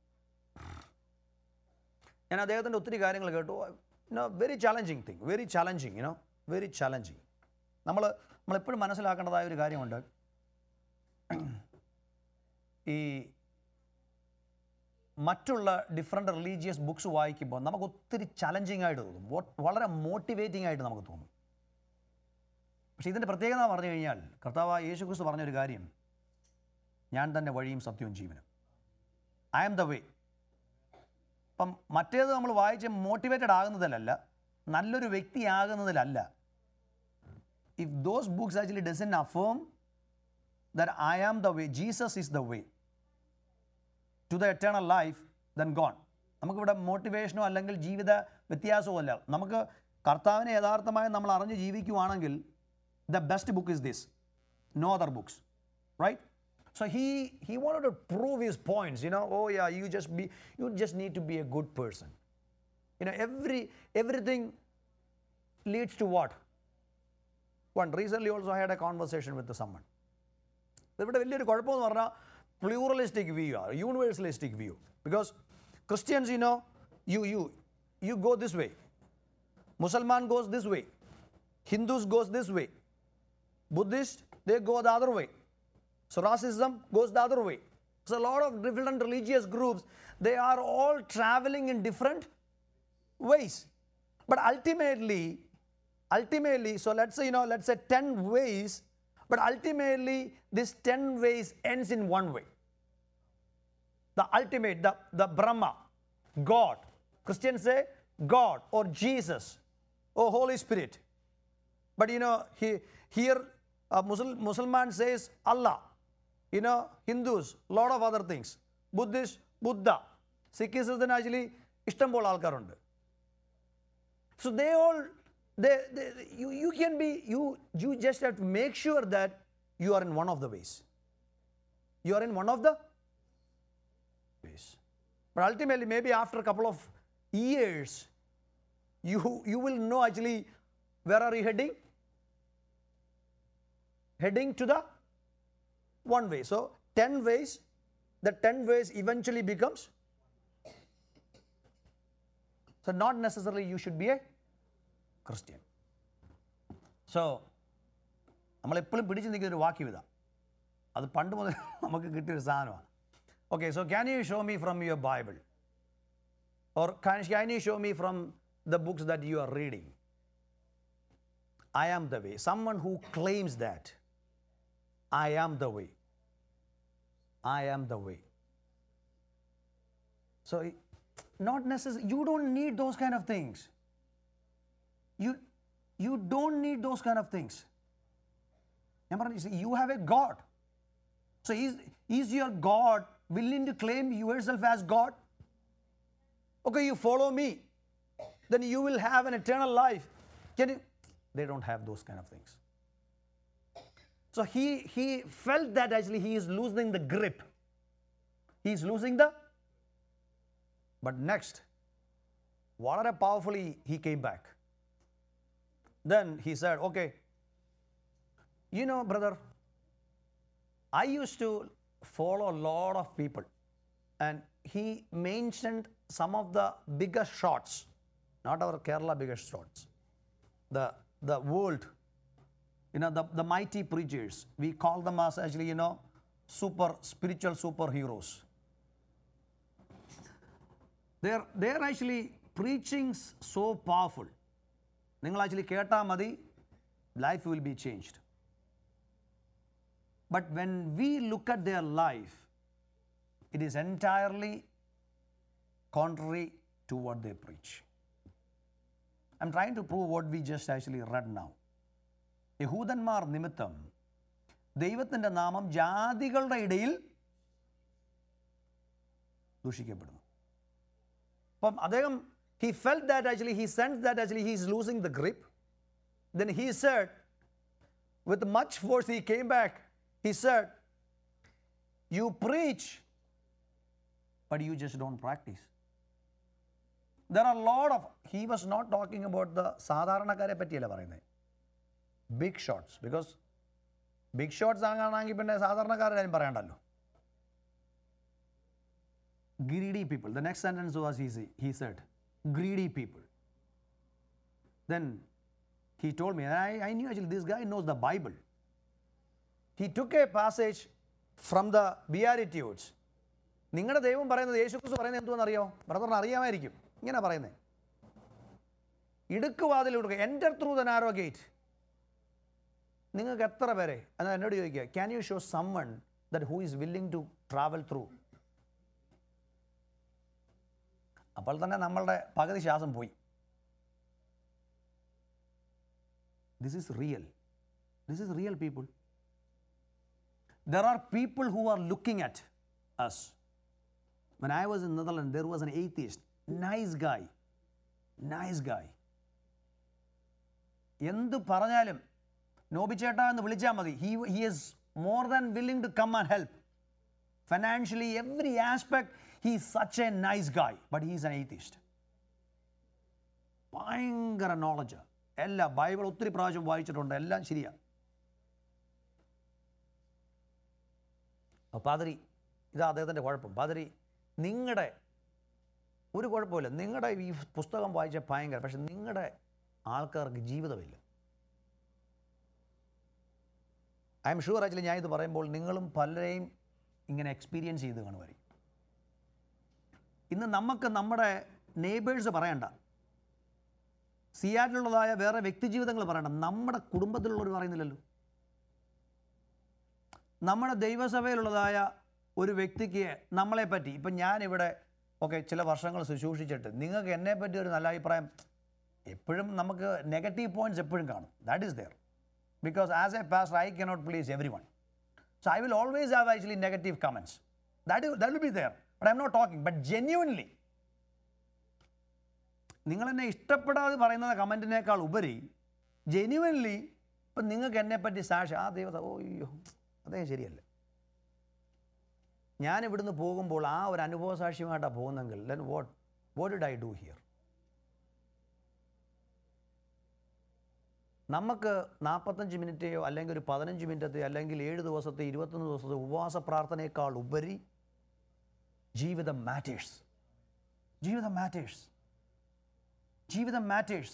ഞാൻ അദ്ദേഹത്തിൻ്റെ ഒത്തിരി കാര്യങ്ങൾ കേട്ടു you know very challenging thing very challenging you know very challenging നമ്മൾ നമ്മളെപ്പോഴും മനസ്സിലാക്കേണ്ടതായ ഒരു കാര്യമുണ്ട് ഈ മറ്റുള്ള ഡിഫറെൻ്റ് റിലീജിയസ് ബുക്സ് വായിക്കുമ്പോൾ നമുക്ക് ഒത്തിരി ചലഞ്ചിങ് ആയിട്ട് തോന്നും വോ- വളരെ മോട്ടിവേറ്റിംഗ് ആയിട്ട് നമുക്ക് തോന്നും പക്ഷേ ഇതിൻ്റെ പ്രത്യേകത എന്ന് പറഞ്ഞു കഴിഞ്ഞാൽ കർത്താവ് യേശു ക്രിസ്തു പറഞ്ഞൊരു കാര്യം ഞാൻ തന്നെ വഴിയും സത്യവും ജീവനും ഐ ആം ദ വേ അപ്പം മറ്റേത് നമ്മൾ വായിച്ച് മോട്ടിവേറ്റഡ് ആകുന്നതിലല്ല നല്ലൊരു വ്യക്തിയാകുന്നതിലല്ല if those books actually doesn't affirm that I am the way Jesus is the way to the eternal life then gone നമുക്കിവിടെ മോട്ടിവേഷനോ അല്ലെങ്കിൽ ജീവിത വ്യത്യാസമോ അല്ല നമുക്ക് കർത്താവിനെ യഥാർത്ഥമായി നമ്മൾ അറിഞ്ഞ് ജീവിക്കുവാണെങ്കിൽ the best book is this no other books right so he he wanted to prove his points you know oh yeah you just be you just need to be a good person you know every everything leads to what one recently also had a conversation with someone ഇവിടെ വലിയൊരു കുഴപ്പമെന്ന് പറഞ്ഞാൽ pluralistic view ആണ് universalistic view because Christians you know you you you go this way മുസൽമാൻ goes this way Hindus goes this way Buddhist they go the other way Zoroastrianism goes the other way. So a lot of different religious groups, they are all traveling in different ways. But ultimately, ultimately, so let's say, you know, let's say 10 ways, but ultimately this 10 ways ends in one way. The ultimate, the, the Brahma, God. Christians say God or Jesus or Holy Spirit. But you know, he, here a Muslim, Muslim says Allah. You know, Hindus, lot of other things. Buddhist, Buddha. Sikhism actually ഇഷ്ടം പോലെ ആൾക്കാരുണ്ട് So they all, they, they, you, you can be, you, you just have to make sure that you are in one of the ways. You are in one of the ways. But ultimately, maybe after a couple of years, you, you will know actually where are you heading? Heading to the one way. So 10 ways, the 10 ways eventually becomes. So not necessarily you should be a Christian. So നമ്മളെപ്പോഴും പിടിച്ചു നിൽക്കുന്ന ഒരു വാക്യം ഇതാ അത് പണ്ട് മുതൽ നമുക്ക് കിട്ടിയൊരു സാധനമാണ് okay so can you show me from your Bible or can you show me from the books that you are reading I am the way. Someone who claims that I am the way. I am the way. So, it- not necessarily, you don't need those kind of things. You, you don't need those kind of things. ഞാൻ പറഞ്ഞു, see, you have a God. So, is, is your God willing to claim yourself as God? Okay, you follow me, then you will have an eternal life. Can you? They don't have those kind of things. So he he felt that actually he is losing the grip. He is losing the. But next, വളരെ powerfully he came back. Then he said, okay, you know, brother, I used to follow a lot of people. And he mentioned some of the biggest shots, not our Kerala biggest shots, the, the world, you know, the, the mighty preachers. We call them as actually, you know, super spiritual superheroes. They're, they're actually preaching s- so powerful. നിങ്ങൾ actually കേട്ടാൽ മതി life will be changed but when we look at their life it is entirely contrary to what they preach. I'm trying to prove what we just actually read now. യഹൂദന്മാർ നിമിത്തം ദൈവത്തിൻ്റെ നാമം ജാതികളുടെ ഇടയിൽ ദൂഷിക്കപ്പെടുന്നു അപ്പം അദ്ദേഹം he felt that actually he sense that actually he is losing the grip then he said with much force he came back he said you preach but you just don't practice there are load of he was not talking about the സാധാരണക്കാരെ പറ്റിയല്ല പറയുന്നത് big shots because big shots ആണെങ്കിൽ പിന്നെ സാധാരണക്കാരുടെ കാര്യം പറയണ്ടല്ലോ greedy people. The next sentence was he, say- he said, greedy people. Then he told me, and I, I knew actually this guy knows the Bible. He took a passage from the Beatitudes. നിങ്ങളുടെ ദൈവം പറയുന്നത് യേശു ക്രിസ്തു പറയുന്നത് എന്തുവെന്ന് അറിയാമോ ബ്രദറിന് അറിയാമായിരിക്കും ഇങ്ങനെ പറയുന്നത് ഇടുക്കുവാതിൽ കൊടുക്കുക enter through the narrow gate നിങ്ങൾക്ക് എത്ര പേരെ എന്നാൽ എന്നോട് ചോദിക്കുക can you show someone that who is willing to travel through അപ്പോൾ തന്നെ നമ്മളുടെ പകുതി ശ്വാസം പോയി this is real this is real people there are people who are looking at us when I was in Netherland there was an atheist nice guy nice guy എന്ത് പറഞ്ഞാലും നോബിച്ചേട്ടാ എന്ന് വിളിച്ചാൽ മതി he he is more than willing to come and help financially, every aspect, he's such a nice guy, but he's an atheist. ഭയങ്കര knowledge എല്ലാം Bible ഒത്തിരി പ്രാവശ്യം വായിച്ചിട്ടുണ്ട് എല്ലാം ശരിയാണ് അപ്പോൾ പാതിരി ഇതാ അദ്ദേഹത്തിൻ്റെ കുഴപ്പം പാതിരി നിങ്ങളുടെ ഒരു കുഴപ്പമില്ല നിങ്ങളുടെ ഈ പുസ്തകം വായിച്ച ഭയങ്കര പക്ഷെ നിങ്ങളുടെ ആൾക്കാർക്ക് ജീവിതമില്ല ഐ എം ഷുവർ ആക്ച്വലി ഞാൻ ഇത് പറയുമ്പോൾ നിങ്ങളും പലരെയും ഇങ്ങനെ എക്സ്പീരിയൻസ് ചെയ്ത് കാണുമായിരിക്കും ഇന്ന് നമുക്ക് നമ്മുടെ നെയ്ബേഴ്സ് പറയണ്ട സിയാറ്റിലുള്ളതായ വേറെ വ്യക്തിജീവിതങ്ങൾ പറയണ്ട നമ്മുടെ കുടുംബത്തിലുള്ളവർ പറയുന്നില്ലല്ലോ നമ്മുടെ ദൈവസഭയിലുള്ളതായ ഒരു വ്യക്തിക്ക് നമ്മളെ പറ്റി ഇപ്പം ഞാനിവിടെ ഓക്കെ ചില വർഷങ്ങൾ ശുശ്രൂഷിച്ചിട്ട് നിങ്ങൾക്ക് എന്നെ പറ്റി ഒരു നല്ല അഭിപ്രായം എപ്പോഴും നമുക്ക് നെഗറ്റീവ് പോയിന്റ്സ് എപ്പോഴും കാണും that is there because as a pastor I cannot please everyone So I will always have actually negative comments. That, is, that will be there. But I'm not talking. But genuinely, നിങ്ങൾ എന്നെ ഇഷ്ടപ്പെടാതെ പറയുന്ന കമൻറ്റിനേക്കാൾ ഉപരി genuinely ഇപ്പം നിങ്ങൾക്ക് എന്നെ പറ്റി സാക്ഷി ആ ദൈവത ഓ അയ്യോ അദ്ദേഹം ശരിയല്ല ഞാൻ ഇവിടുന്ന് പോകുമ്പോൾ ആ ഒരു അനുഭവ സാക്ഷ്യമായിട്ടാണ് പോകുന്നെങ്കിൽ then what what did I do here നമുക്ക് നാൽപ്പത്തഞ്ച് മിനിറ്റെയോ അല്ലെങ്കിൽ ഒരു പതിനഞ്ച് മിനിറ്റത്തെ അല്ലെങ്കിൽ ഏഴ് ദിവസത്തെ ഇരുപത്തൊന്ന് ദിവസത്തെ ഉപവാസ പ്രാർത്ഥനയേക്കാൾ ഉപരി ജീവിതം മാറ്റേഴ്സ് ജീവിതം മാറ്റേഴ്സ് ജീവിതം മാറ്റേഴ്സ്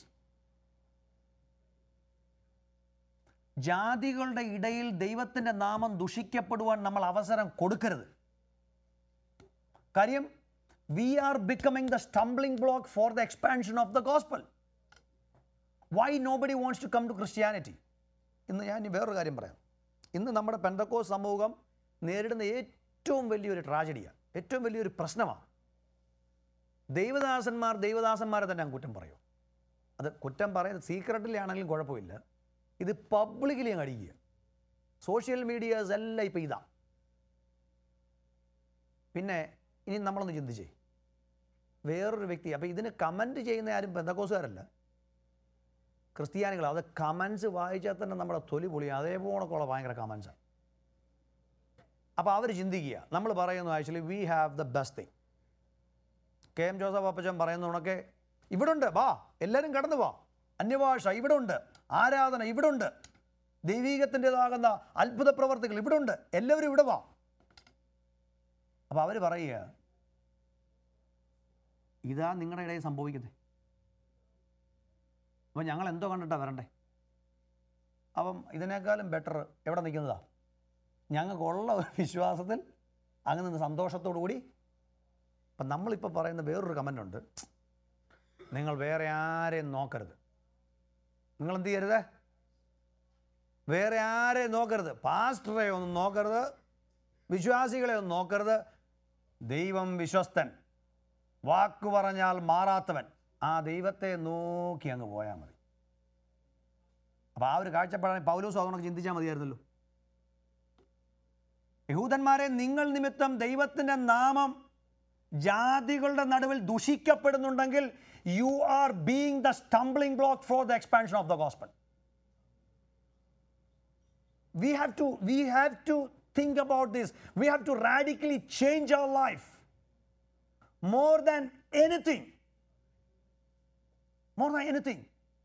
ജാതികളുടെ ഇടയിൽ ദൈവത്തിൻ്റെ നാമം ദുഷിക്കപ്പെടുവാൻ നമ്മൾ അവസരം കൊടുക്കരുത് കാര്യം we are becoming the stumbling block for the expansion of the gospel why nobody wants to come to Christianity ഇന്ന് ഞാൻ ഇനി വേറൊരു കാര്യം പറയാം ഇന്ന് നമ്മുടെ പെന്തക്കോ സമൂഹം നേരിടുന്ന ഏറ്റവും വലിയൊരു ട്രാജഡിയാണ് ഏറ്റവും വലിയൊരു പ്രശ്നമാണ് ദൈവദാസന്മാർ ദൈവദാസന്മാരെ തന്നെ അങ്ങ് കുറ്റം പറയും അത് കുറ്റം പറയുന്നത് സീക്രട്ടിലി ആണെങ്കിലും കുഴപ്പമില്ല ഇത് പബ്ലിക്കലി അങ്ങ് അടിക്കുക സോഷ്യൽ മീഡിയാസ് എല്ലാം ഇപ്പോൾ ഇതാ പിന്നെ ഇനി നമ്മളൊന്ന് ചിന്തിച്ചേ വേറൊരു വ്യക്തി അപ്പോൾ ഇതിന് കമൻറ്റ് ചെയ്യുന്ന ആരും പെന്തക്കോസുകാരല്ല ക്രിസ്ത്യാനികൾ അത് കമൻസ് വായിച്ചാൽ തന്നെ നമ്മുടെ തൊലി പൊളി അതേപോണക്കുള്ള ഭയങ്കര കമൻസാണ് അപ്പോൾ അവർ ചിന്തിക്കുക നമ്മൾ പറയുന്നു actually we have the best thing K M Joseph Appachan പറയുന്ന ഉണക്കെ ഇവിടെ ഉണ്ട് വാ എല്ലാവരും കടന്നു വാ അന്യഭാഷ ഇവിടെ ഉണ്ട് ആരാധന ഇവിടെ ഉണ്ട് ദൈവീകത്തിൻ്റെതാകുന്ന അത്ഭുത പ്രവർത്തികൾ ഇവിടെ ഉണ്ട് എല്ലാവരും ഇവിടെ വാ അപ്പോൾ അവർ പറയുക ഇതാ നിങ്ങളുടെ ഇടയിൽ സംഭവിക്കുന്നത് അപ്പം ഞങ്ങൾ എന്തോ കണ്ടിട്ടാണ് വരണ്ടേ അപ്പം ഇതിനേക്കാളും ബെറ്റർ എവിടെ നിൽക്കുന്നതാ ഞങ്ങൾക്കുള്ള ഒരു വിശ്വാസത്തിൽ അങ്ങ് നിന്ന് സന്തോഷത്തോടു കൂടി അപ്പം നമ്മളിപ്പോൾ പറയുന്ന വേറൊരു കമൻ്റ് ഉണ്ട് നിങ്ങൾ വേറെ ആരെയും നോക്കരുത് നിങ്ങൾ എന്ത് ചെയ്യരുത് വേറെ ആരെയും നോക്കരുത് പാസ്റ്ററെ ഒന്നും നോക്കരുത് വിശ്വാസികളെ ഒന്നും നോക്കരുത് ദൈവം വിശ്വസ്തൻ വാക്ക് പറഞ്ഞാൽ മാറാത്തവൻ ആ ദൈവത്തെ നോക്കി അങ്ങ് പോയാൽ മതി അപ്പോൾ ആ ഒരു കാഴ്ചപ്പാടാണ് പൗലോസ് അങ്ങനെയൊക്കെ ചിന്തിച്ചാൽ മതിയായിരുന്നല്ലോ യഹൂദന്മാരെ നിങ്ങൾ നിമിത്തം ദൈവത്തിൻ്റെ നാമം ജാതികളുടെ നടുവിൽ ദുഷിക്കപ്പെടുന്നുണ്ടെങ്കിൽ you are being the stumbling block for the expansion of the gospel we have to we have to think about this we have to radically change our life more than anything more than anything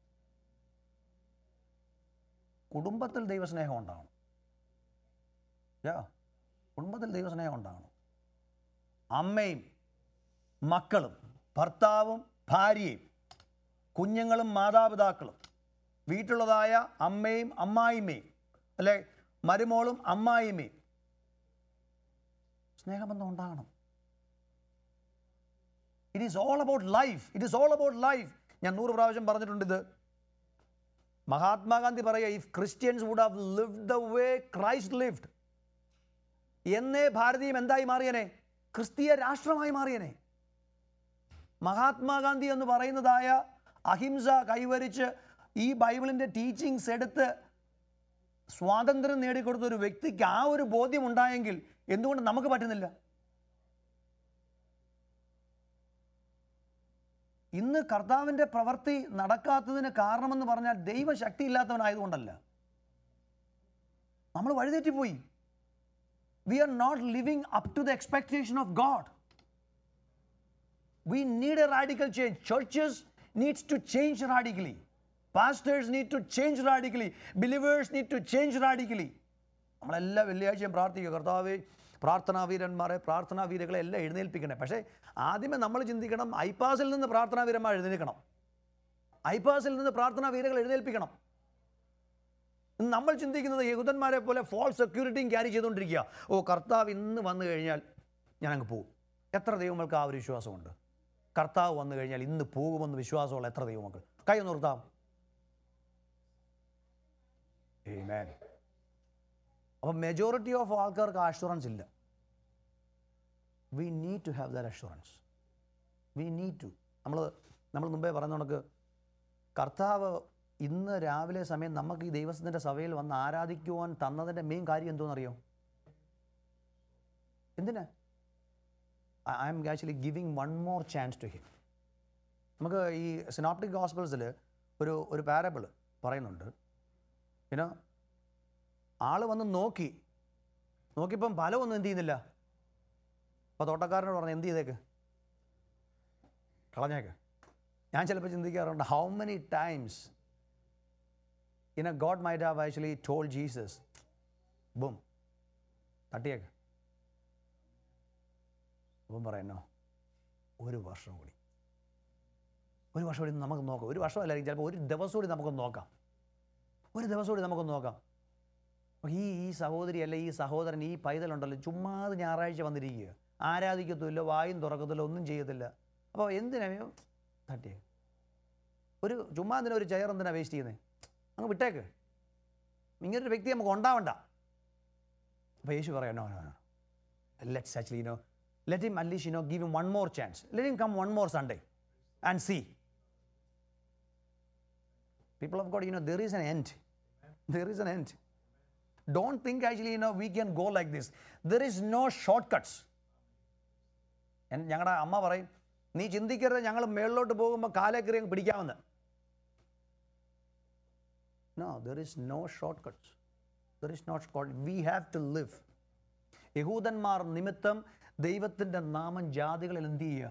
കുടുംബത്തിൽ ദൈവസ്നേഹം ഉണ്ടാവണം യാ കുടുംബത്തിൽ ദൈവസ്നേഹം ഉണ്ടാവണം അമ്മയും മക്കളും ഭർത്താവും ഭാര്യയും കുഞ്ഞുങ്ങളും മാതാപിതാക്കളും വീട്ടിലുള്ളതായ അമ്മയും അമ്മായിമ്മയും അല്ലെ മരുമോളും അമ്മായിമ്മയും സ്നേഹബന്ധം ഉണ്ടാകണം it is all about life it is all about life ഞാൻ നൂറ് പ്രാവശ്യം പറഞ്ഞിട്ടുണ്ട് ഇത് മഹാത്മാഗാന്ധി പറയുക if Christians would have lived the way Christ lived എന്നേ ഭാരതീയം എന്തായി മാറിയനെ ക്രിസ്തീയ രാഷ്ട്രമായി മാറിയനെ മഹാത്മാഗാന്ധി എന്ന് പറയുന്നതായ അഹിംസ കൈവരിച്ച് ഈ ബൈബിളിൻ്റെ ടീച്ചിങ്സ് എടുത്ത് സ്വാതന്ത്ര്യം നേടിക്കൊടുത്ത ഒരു വ്യക്തിക്ക് ആ ഒരു ബോധ്യം ഉണ്ടായെങ്കിൽ എന്തുകൊണ്ട് നമുക്ക് പറ്റുന്നില്ല ഇന്ന് കർത്താവിൻ്റെ പ്രവൃത്തി നടക്കാത്തതിന് കാരണമെന്ന് പറഞ്ഞാൽ ദൈവശക്തി ഇല്ലാത്തവനായതുകൊണ്ടല്ല നമ്മൾ വഴിതെറ്റിപ്പോയി we are not living up to the expectation of God we need a radical change churches needs to change radically pastors need to change radically believers need to change radically നമ്മളെല്ലാ വെള്ളിയാഴ്ചയും പ്രാർത്ഥിക്കുക കർത്താവേ പ്രാർത്ഥനാ വീരന്മാരെ പ്രാർത്ഥനാ വീരകളെ എല്ലാം എഴുന്നേൽപ്പിക്കണേ പക്ഷേ ആദ്യമേ നമ്മൾ ചിന്തിക്കണം ഐപാസിൽ നിന്ന് പ്രാർത്ഥനാ വീരന്മാർ എഴുന്നേൽക്കണം ഐപാസിൽ നിന്ന് പ്രാർത്ഥനാ വീരകൾ എഴുന്നേൽപ്പിക്കണം ഇന്ന് നമ്മൾ ചിന്തിക്കുന്നത് യഹൂദന്മാരെ പോലെ ഫോൾ സെക്യൂരിറ്റിയും ക്യാരി ചെയ്തുകൊണ്ടിരിക്കുക ഓ കർത്താവ് ഇന്ന് വന്നു കഴിഞ്ഞാൽ ഞാൻ അങ്ങ് പോകും എത്ര ദൈവങ്ങൾക്ക് ആ ഒരു വിശ്വാസമുണ്ട് കർത്താവ് വന്നു കഴിഞ്ഞാൽ ഇന്ന് പോകുമെന്ന് വിശ്വാസമുള്ള എത്ര ദൈവമക്കൾ കൈ ഒന്ന് നിർത്താം Amen. അപ്പം മെജോറിറ്റി ഓഫ് ആൾക്കാർക്ക് അഷുറൻസ് ഇല്ല we need to have that assurance we need to നമ്മൾ നമ്മൾ മുമ്പേ പറയുന്ന കണക്ക് കർത്താവ് ഇന്ന് രാവിലെ സമയം നമുക്ക് ഈ ദൈവത്തിൻ്റെ സഭയിൽ വന്ന് ആരാധിക്കുവാൻ തന്നതിൻ്റെ മെയിൻ കാര്യം എന്തോന്നറിയോ എന്തിനാ I'm actually giving one more chance to him നമുക്ക് ഈ സിനോപ്റ്റിക് ഹോസ്പിറ്റൽസിൽ ഒരു ഒരു പാരബിൾ പറയുന്നുണ്ട് പിന്നെ ആൾ വന്ന് നോക്കി നോക്കിയപ്പം ഫലമൊന്നും എന്ത് ചെയ്യുന്നില്ല അപ്പോൾ തോട്ടക്കാരനോട് പറഞ്ഞു എന്ത് ചെയ്തേക്ക് കളഞ്ഞേക്ക് ഞാൻ ചിലപ്പോൾ ചിന്തിക്കാറുണ്ട് how many times in a God might have actually told Jesus ബും തട്ടിയേക്ക് അപ്പം പറയുന്നോ ഒരു വർഷം കൂടി ഒരു വർഷം കൂടി നമുക്ക് നോക്കാം ഒരു വർഷമല്ലായിരിക്കും ചിലപ്പോൾ ഒരു ദിവസം കൂടി നമുക്ക് നോക്കാം ഒരു ദിവസം കൂടി നമുക്ക് നോക്കാം അപ്പോൾ ഈ ഈ സഹോദരി അല്ല ഈ സഹോദരൻ ഈ പൈതലുണ്ടല്ലോ ചുമ്മാതെ ഞായറാഴ്ച വന്നിരിക്കുക ആരാധിക്കത്തുമില്ല വായും തുറക്കത്തില്ല ഒന്നും ചെയ്യത്തില്ല അപ്പോൾ എന്തിനാ തട്ടിയേ ഒരു ചുമ്മാ എന്തിനാ ഒരു ചെയർ എന്തിനാ വേസ്റ്റ് ചെയ്യുന്നത് അങ്ങ് വിട്ടേക്ക് ഇങ്ങനൊരു വ്യക്തി നമുക്ക് ഉണ്ടാവണ്ട അപ്പോൾ യേശു പറയാം no no no let's actually no let him at least you know give him one more chance let him come one more sunday and see people of god you know there is an end there is an end don't think actually you know we can go like this there is no shortcuts ഞങ്ങളുടെ അമ്മ പറയും നീ ചിന്തിക്കരുത് ഞങ്ങൾ മേളിലോട്ട് പോകുമ്പോൾ കാലേ കയറി അങ്ങ് പിടിക്കാമെന്ന് no there is no short cuts there is not short we have to live യഹൂദന്മാർ നിമിത്തം ദൈവത്തിൻ്റെ നാമം ജാതികളിൽ എന്ത് ചെയ്യുക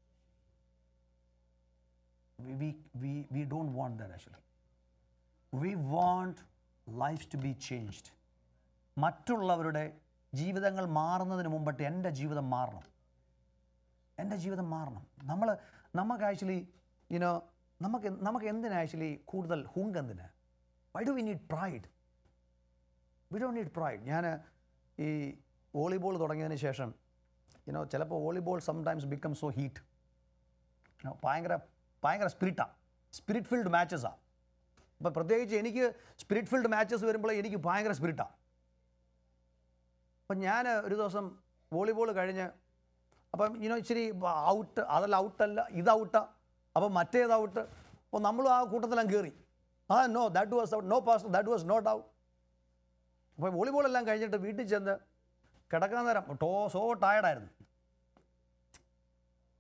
we we we don't want that actually we want life to be changed മറ്റുള്ളവരുടെ ജീവിതങ്ങൾ മാറുന്നതിന് മുമ്പിട്ട് എൻ്റെ ജീവിതം മാറണം എൻ്റെ ജീവിതം മാറണം നമ്മൾ നമുക്ക് ആക്ച്വലി യുനോ നമുക്ക് നമുക്ക് എന്തിനാ ആക്ച്വലി കൂടുതൽ ഹുങ്ക് എന്തിന് why do we need pride V Dr need pride ഞാൻ ഈ വോളിബോൾ തുടങ്ങിയതിന് ശേഷം യുനോ ചിലപ്പോൾ volleyball sometimes become so heat ഭയങ്കര ഭയങ്കര സ്പിരിറ്റാണ് സ്പിരിറ്റ് ഫീൽഡ് മാച്ചസാണ് അപ്പോൾ പ്രത്യേകിച്ച് എനിക്ക് സ്പിരിറ്റ് ഫീൽഡ് മാച്ചസ് വരുമ്പോൾ എനിക്ക് ഭയങ്കര സ്പിരിറ്റാണ് അപ്പം ഞാൻ ഒരു ദിവസം വോളിബോൾ കഴിഞ്ഞ് അപ്പം ഇനോ ഇച്ചിരി ഔട്ട് അതല്ല ഔട്ടല്ല ഇത് ഔട്ടാ അപ്പം മറ്റേത് ഔട്ട് അപ്പോൾ നമ്മളും ആ കൂട്ടത്തിലും കയറി ആ no that was out no pass that was not out അപ്പോൾ വോളിബോൾ എല്ലാം കഴിഞ്ഞിട്ട് വീട്ടിൽ ചെന്ന് കിടക്കാൻ നേരം ടോ സോ ടയർഡായിരുന്നു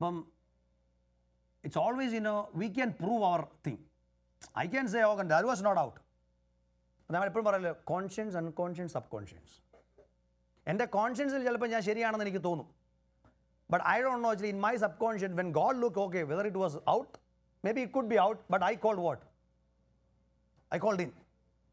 അപ്പം it's always you know we can prove our thing I can say okay that was not out നമ്മൾ എപ്പോഴും പറയല്ലോ കോൺഷ്യൻസ് അൺകോൺഷ്യൻസ് സബ് കോൺഷ്യൻസ് എൻ്റെ കോൺഷ്യൻസിൽ ചിലപ്പോൾ ഞാൻ ശരിയാണെന്ന് എനിക്ക് തോന്നും but I don't know actually in my subconscious when God look okay whether it was out maybe it could be out but I called what I called in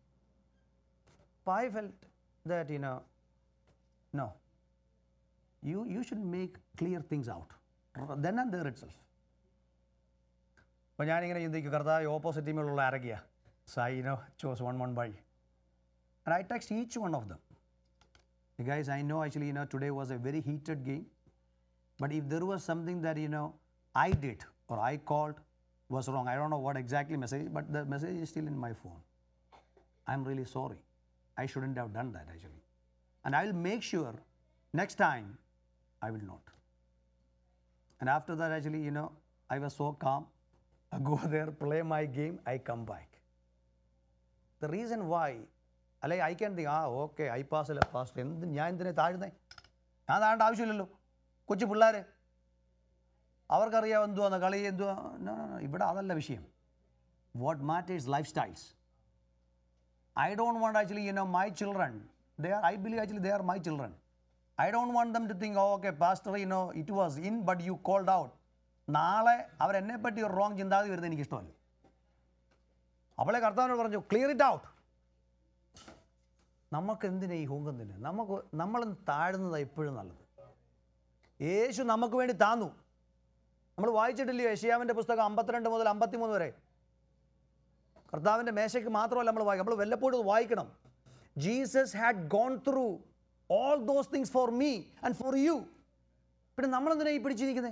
I felt that, you know, no, you, you should make clear things out then and there itself. അപ്പോൾ ഞാനിങ്ങനെ ചിന്തിക്കും കർത്താവ് opposite ടീമിലുള്ള ആരൊക്കെയാ so I know chose one one by and I text each one of them guys I know actually you know today was a very heated game but if there was something that you know I did or I called was wrong I don't know what exactly message but the message is still in my phone I'm really sorry. I shouldn't have done that actually. And I will make sure next time I will not. And after that, actually, you know, I was so calm. I go there, play my game, I come back. The reason why, അല്ലെങ്കിൽ I can think ആ okay I pass അല്ല pass എന്ത് ഞാൻ എന്തിനെ താഴ്ന്നേ ഞാൻ താഴേണ്ട ആവശ്യമില്ലല്ലോ കൊച്ചു പിള്ളേർ അവർക്കറിയാം എന്തുവാന്ന് കളി എന്തുവാ No, no, no. ഇവിടെ അതല്ല വിഷയം what matters life styles I don't want actually, you know, my children, they are, I believe actually they are my children. I don't want them to think, oh, okay, pastor, you know, it was in, but you called out. നാളെ അവരെന്നെ പറ്റി ഒരു wrong ചിന്താഗതി വരുന്നത് എനിക്ക് ഇഷ്ടമല്ല അവളെ കർത്താവിനോട് പറഞ്ഞു ക്ലിയർ ഇറ്റ് ഔട്ട് നമുക്ക് എന്തിനാ ഈ ഹൂങ്കം തന്നെ നമുക്ക് നമ്മൾ താഴുന്നതാണ് എപ്പോഴും നല്ലത് യേശു നമുക്ക് വേണ്ടി താന്നു നമ്മൾ വായിച്ചിട്ടില്ലയോ യശിയാവിൻ്റെ പുസ്തകം അമ്പത്തിരണ്ട് മുതൽ അമ്പത്തിമൂന്ന് വരെ കർത്താവിൻ്റെ മേശയ്ക്ക് മാത്രമല്ല നമ്മൾ വായിക്കും നമ്മൾ വല്ലപ്പോഴും ഇത് വായിക്കണം Jesus had gone through all those things for me and for you പിന്നെ നമ്മളെന്തിനാ ഈ പിടിച്ചിരിക്കുന്നത്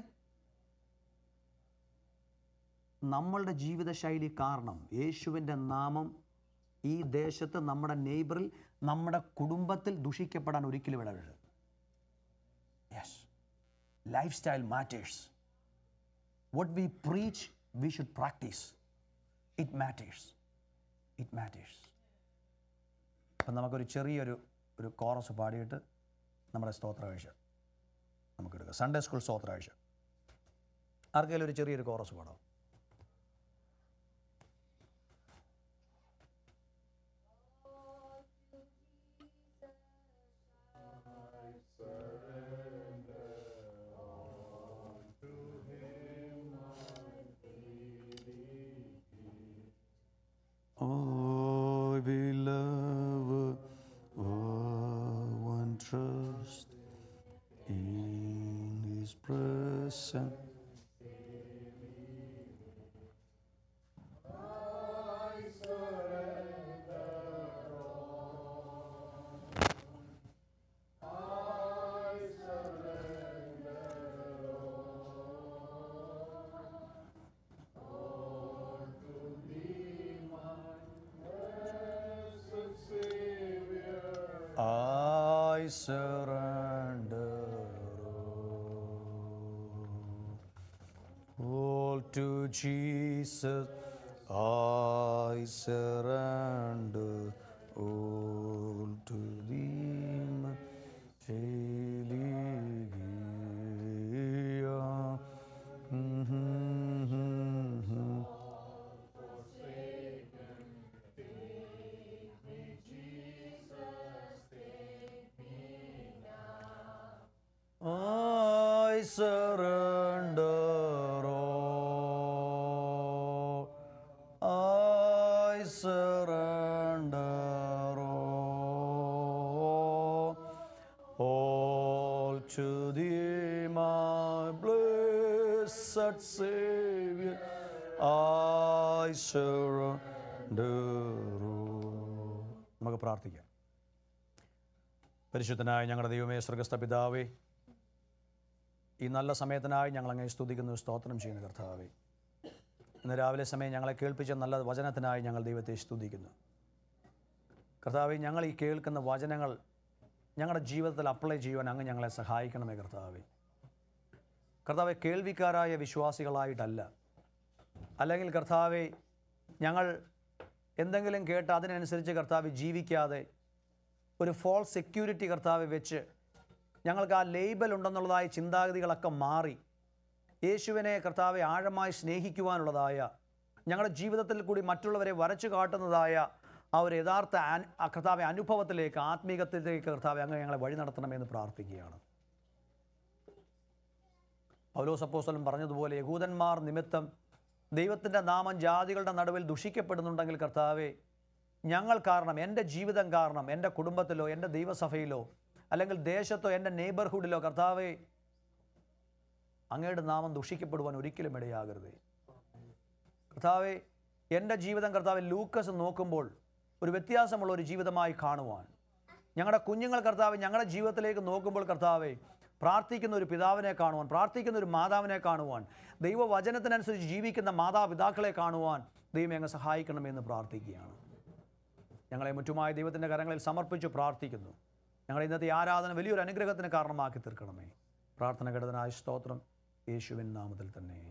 നമ്മളുടെ ജീവിതശൈലി കാരണം യേശുവിൻ്റെ നാമം ഈ ദേശത്ത് നമ്മുടെ നെയ്ബറിൽ നമ്മുടെ കുടുംബത്തിൽ ദുഷിക്കപ്പെടാൻ ഒരിക്കലും ഇടവരുത് yes life style matters what we preach we should practise it matters it matters അപ്പം നമുക്കൊരു ചെറിയൊരു ഒരു കോറസ് പാടിയിട്ട് നമ്മുടെ സ്തോത്രകാഴ്ച നമുക്കെടുക്കാം സൺഡേ സ്കൂൾ സ്തോത്രകാഴ്ച ആർക്കെങ്കിലും ഒരു ചെറിയൊരു കോറസ് പാടാം Oh, beloved, oh, one trust in His presence. I surrender all, all to Jesus. I surrender all to Thee, my daily giver. Mhm. I surrender all. I surrender all. All to thee, my blessed Savior. I surrender all. നമുക്ക് പ്രാർത്ഥിക്കാം പരിശുദ്ധനായ ഞങ്ങളുടെ ദൈവമേ സ്വർഗസ്ഥ പിതാവേ ഈ നല്ല സമയത്തിനായി ഞങ്ങൾ അങ്ങനെ സ്തുതിക്കുന്നു സ്തോത്രം ചെയ്യുന്നു കർത്താവേ ഇന്ന് രാവിലെ സമയം ഞങ്ങളെ കേൾപ്പിച്ച നല്ല വചനത്തിനായി ഞങ്ങൾ ദൈവത്തെ സ്തുതിക്കുന്നു കർത്താവെ ഞങ്ങൾ ഈ കേൾക്കുന്ന വചനങ്ങൾ ഞങ്ങളുടെ ജീവിതത്തിൽ അപ്ലൈ ചെയ്യുവാൻ അങ്ങ് ഞങ്ങളെ സഹായിക്കണമേ കർത്താവെ കർത്താവെ കേൾവിക്കാരായ വിശ്വാസികളായിട്ടല്ല അല്ലെങ്കിൽ കർത്താവെ ഞങ്ങൾ എന്തെങ്കിലും കേട്ട് അതിനനുസരിച്ച് കർത്താവ് ജീവിക്കാതെ ഒരു ഫോൾസ് സെക്യൂരിറ്റി കർത്താവ് വെച്ച് ഞങ്ങൾക്ക് ആ ലേബൽ ഉണ്ടെന്നുള്ളതായ ചിന്താഗതികളൊക്കെ മാറി യേശുവിനെ കർത്താവെ ആഴമായി സ്നേഹിക്കുവാനുള്ളതായ ഞങ്ങളുടെ ജീവിതത്തിൽ കൂടി മറ്റുള്ളവരെ വരച്ചു കാട്ടുന്നതായ ആ ഒരു യഥാർത്ഥ ആൻ- ആ കർത്താവെ അനുഭവത്തിലേക്ക് ആത്മീകത്തിലേക്ക് കർത്താവെ അങ്ങ് ഞങ്ങളെ വഴി നടത്തണമെന്ന് പ്രാർത്ഥിക്കുകയാണ് പൗലോസ് അപ്പോസ്തലൻ പറഞ്ഞതുപോലെ യഹൂദന്മാർ നിമിത്തം ദൈവത്തിൻ്റെ നാമം ജാതികളുടെ നടുവിൽ ദുഷിക്കപ്പെടുന്നുണ്ടെങ്കിൽ കർത്താവെ ഞങ്ങൾ കാരണം എൻ്റെ ജീവിതം കാരണം എൻ്റെ കുടുംബത്തിലോ എൻ്റെ ദൈവസഭയിലോ അല്ലെങ്കിൽ ദേശത്തോ എൻ്റെ നെയ്ബർഹുഡിലോ കർത്താവെ അങ്ങയുടെ നാമം ദുഷിക്കപ്പെടുവാൻ ഒരിക്കലും ഇടയാകരുതേ കർത്താവെ എൻ്റെ ജീവിതം കർത്താവ് ലൂക്കസ് നോക്കുമ്പോൾ ഒരു വ്യത്യാസമുള്ള ഒരു ജീവിതമായി കാണുവാൻ ഞങ്ങളുടെ കുഞ്ഞുങ്ങൾ കർത്താവ് ഞങ്ങളുടെ ജീവിതത്തിലേക്ക് നോക്കുമ്പോൾ കർത്താവെ പ്രാർത്ഥിക്കുന്ന ഒരു പിതാവിനെ കാണുവാൻ പ്രാർത്ഥിക്കുന്ന ഒരു മാതാവിനെ കാണുവാൻ ദൈവവചനത്തിനനുസരിച്ച് ജീവിക്കുന്ന മാതാപിതാക്കളെ കാണുവാൻ ദൈവം ഞങ്ങൾ സഹായിക്കണമെന്ന് പ്രാർത്ഥിക്കുകയാണ് ഞങ്ങളെ മുറ്റുമായ ദൈവത്തിൻ്റെ കരങ്ങളിൽ സമർപ്പിച്ച് പ്രാർത്ഥിക്കുന്നു ഞങ്ങളുടെ ഇന്നത്തെ ഈ ആരാധന വലിയൊരു അനുഗ്രഹത്തിന് കാരണമാക്കി തീർക്കണമേ പ്രാർത്ഥന ഘടനായ സ്തോത്രം യേശുവിൻ നാമത്തിൽ തന്നെ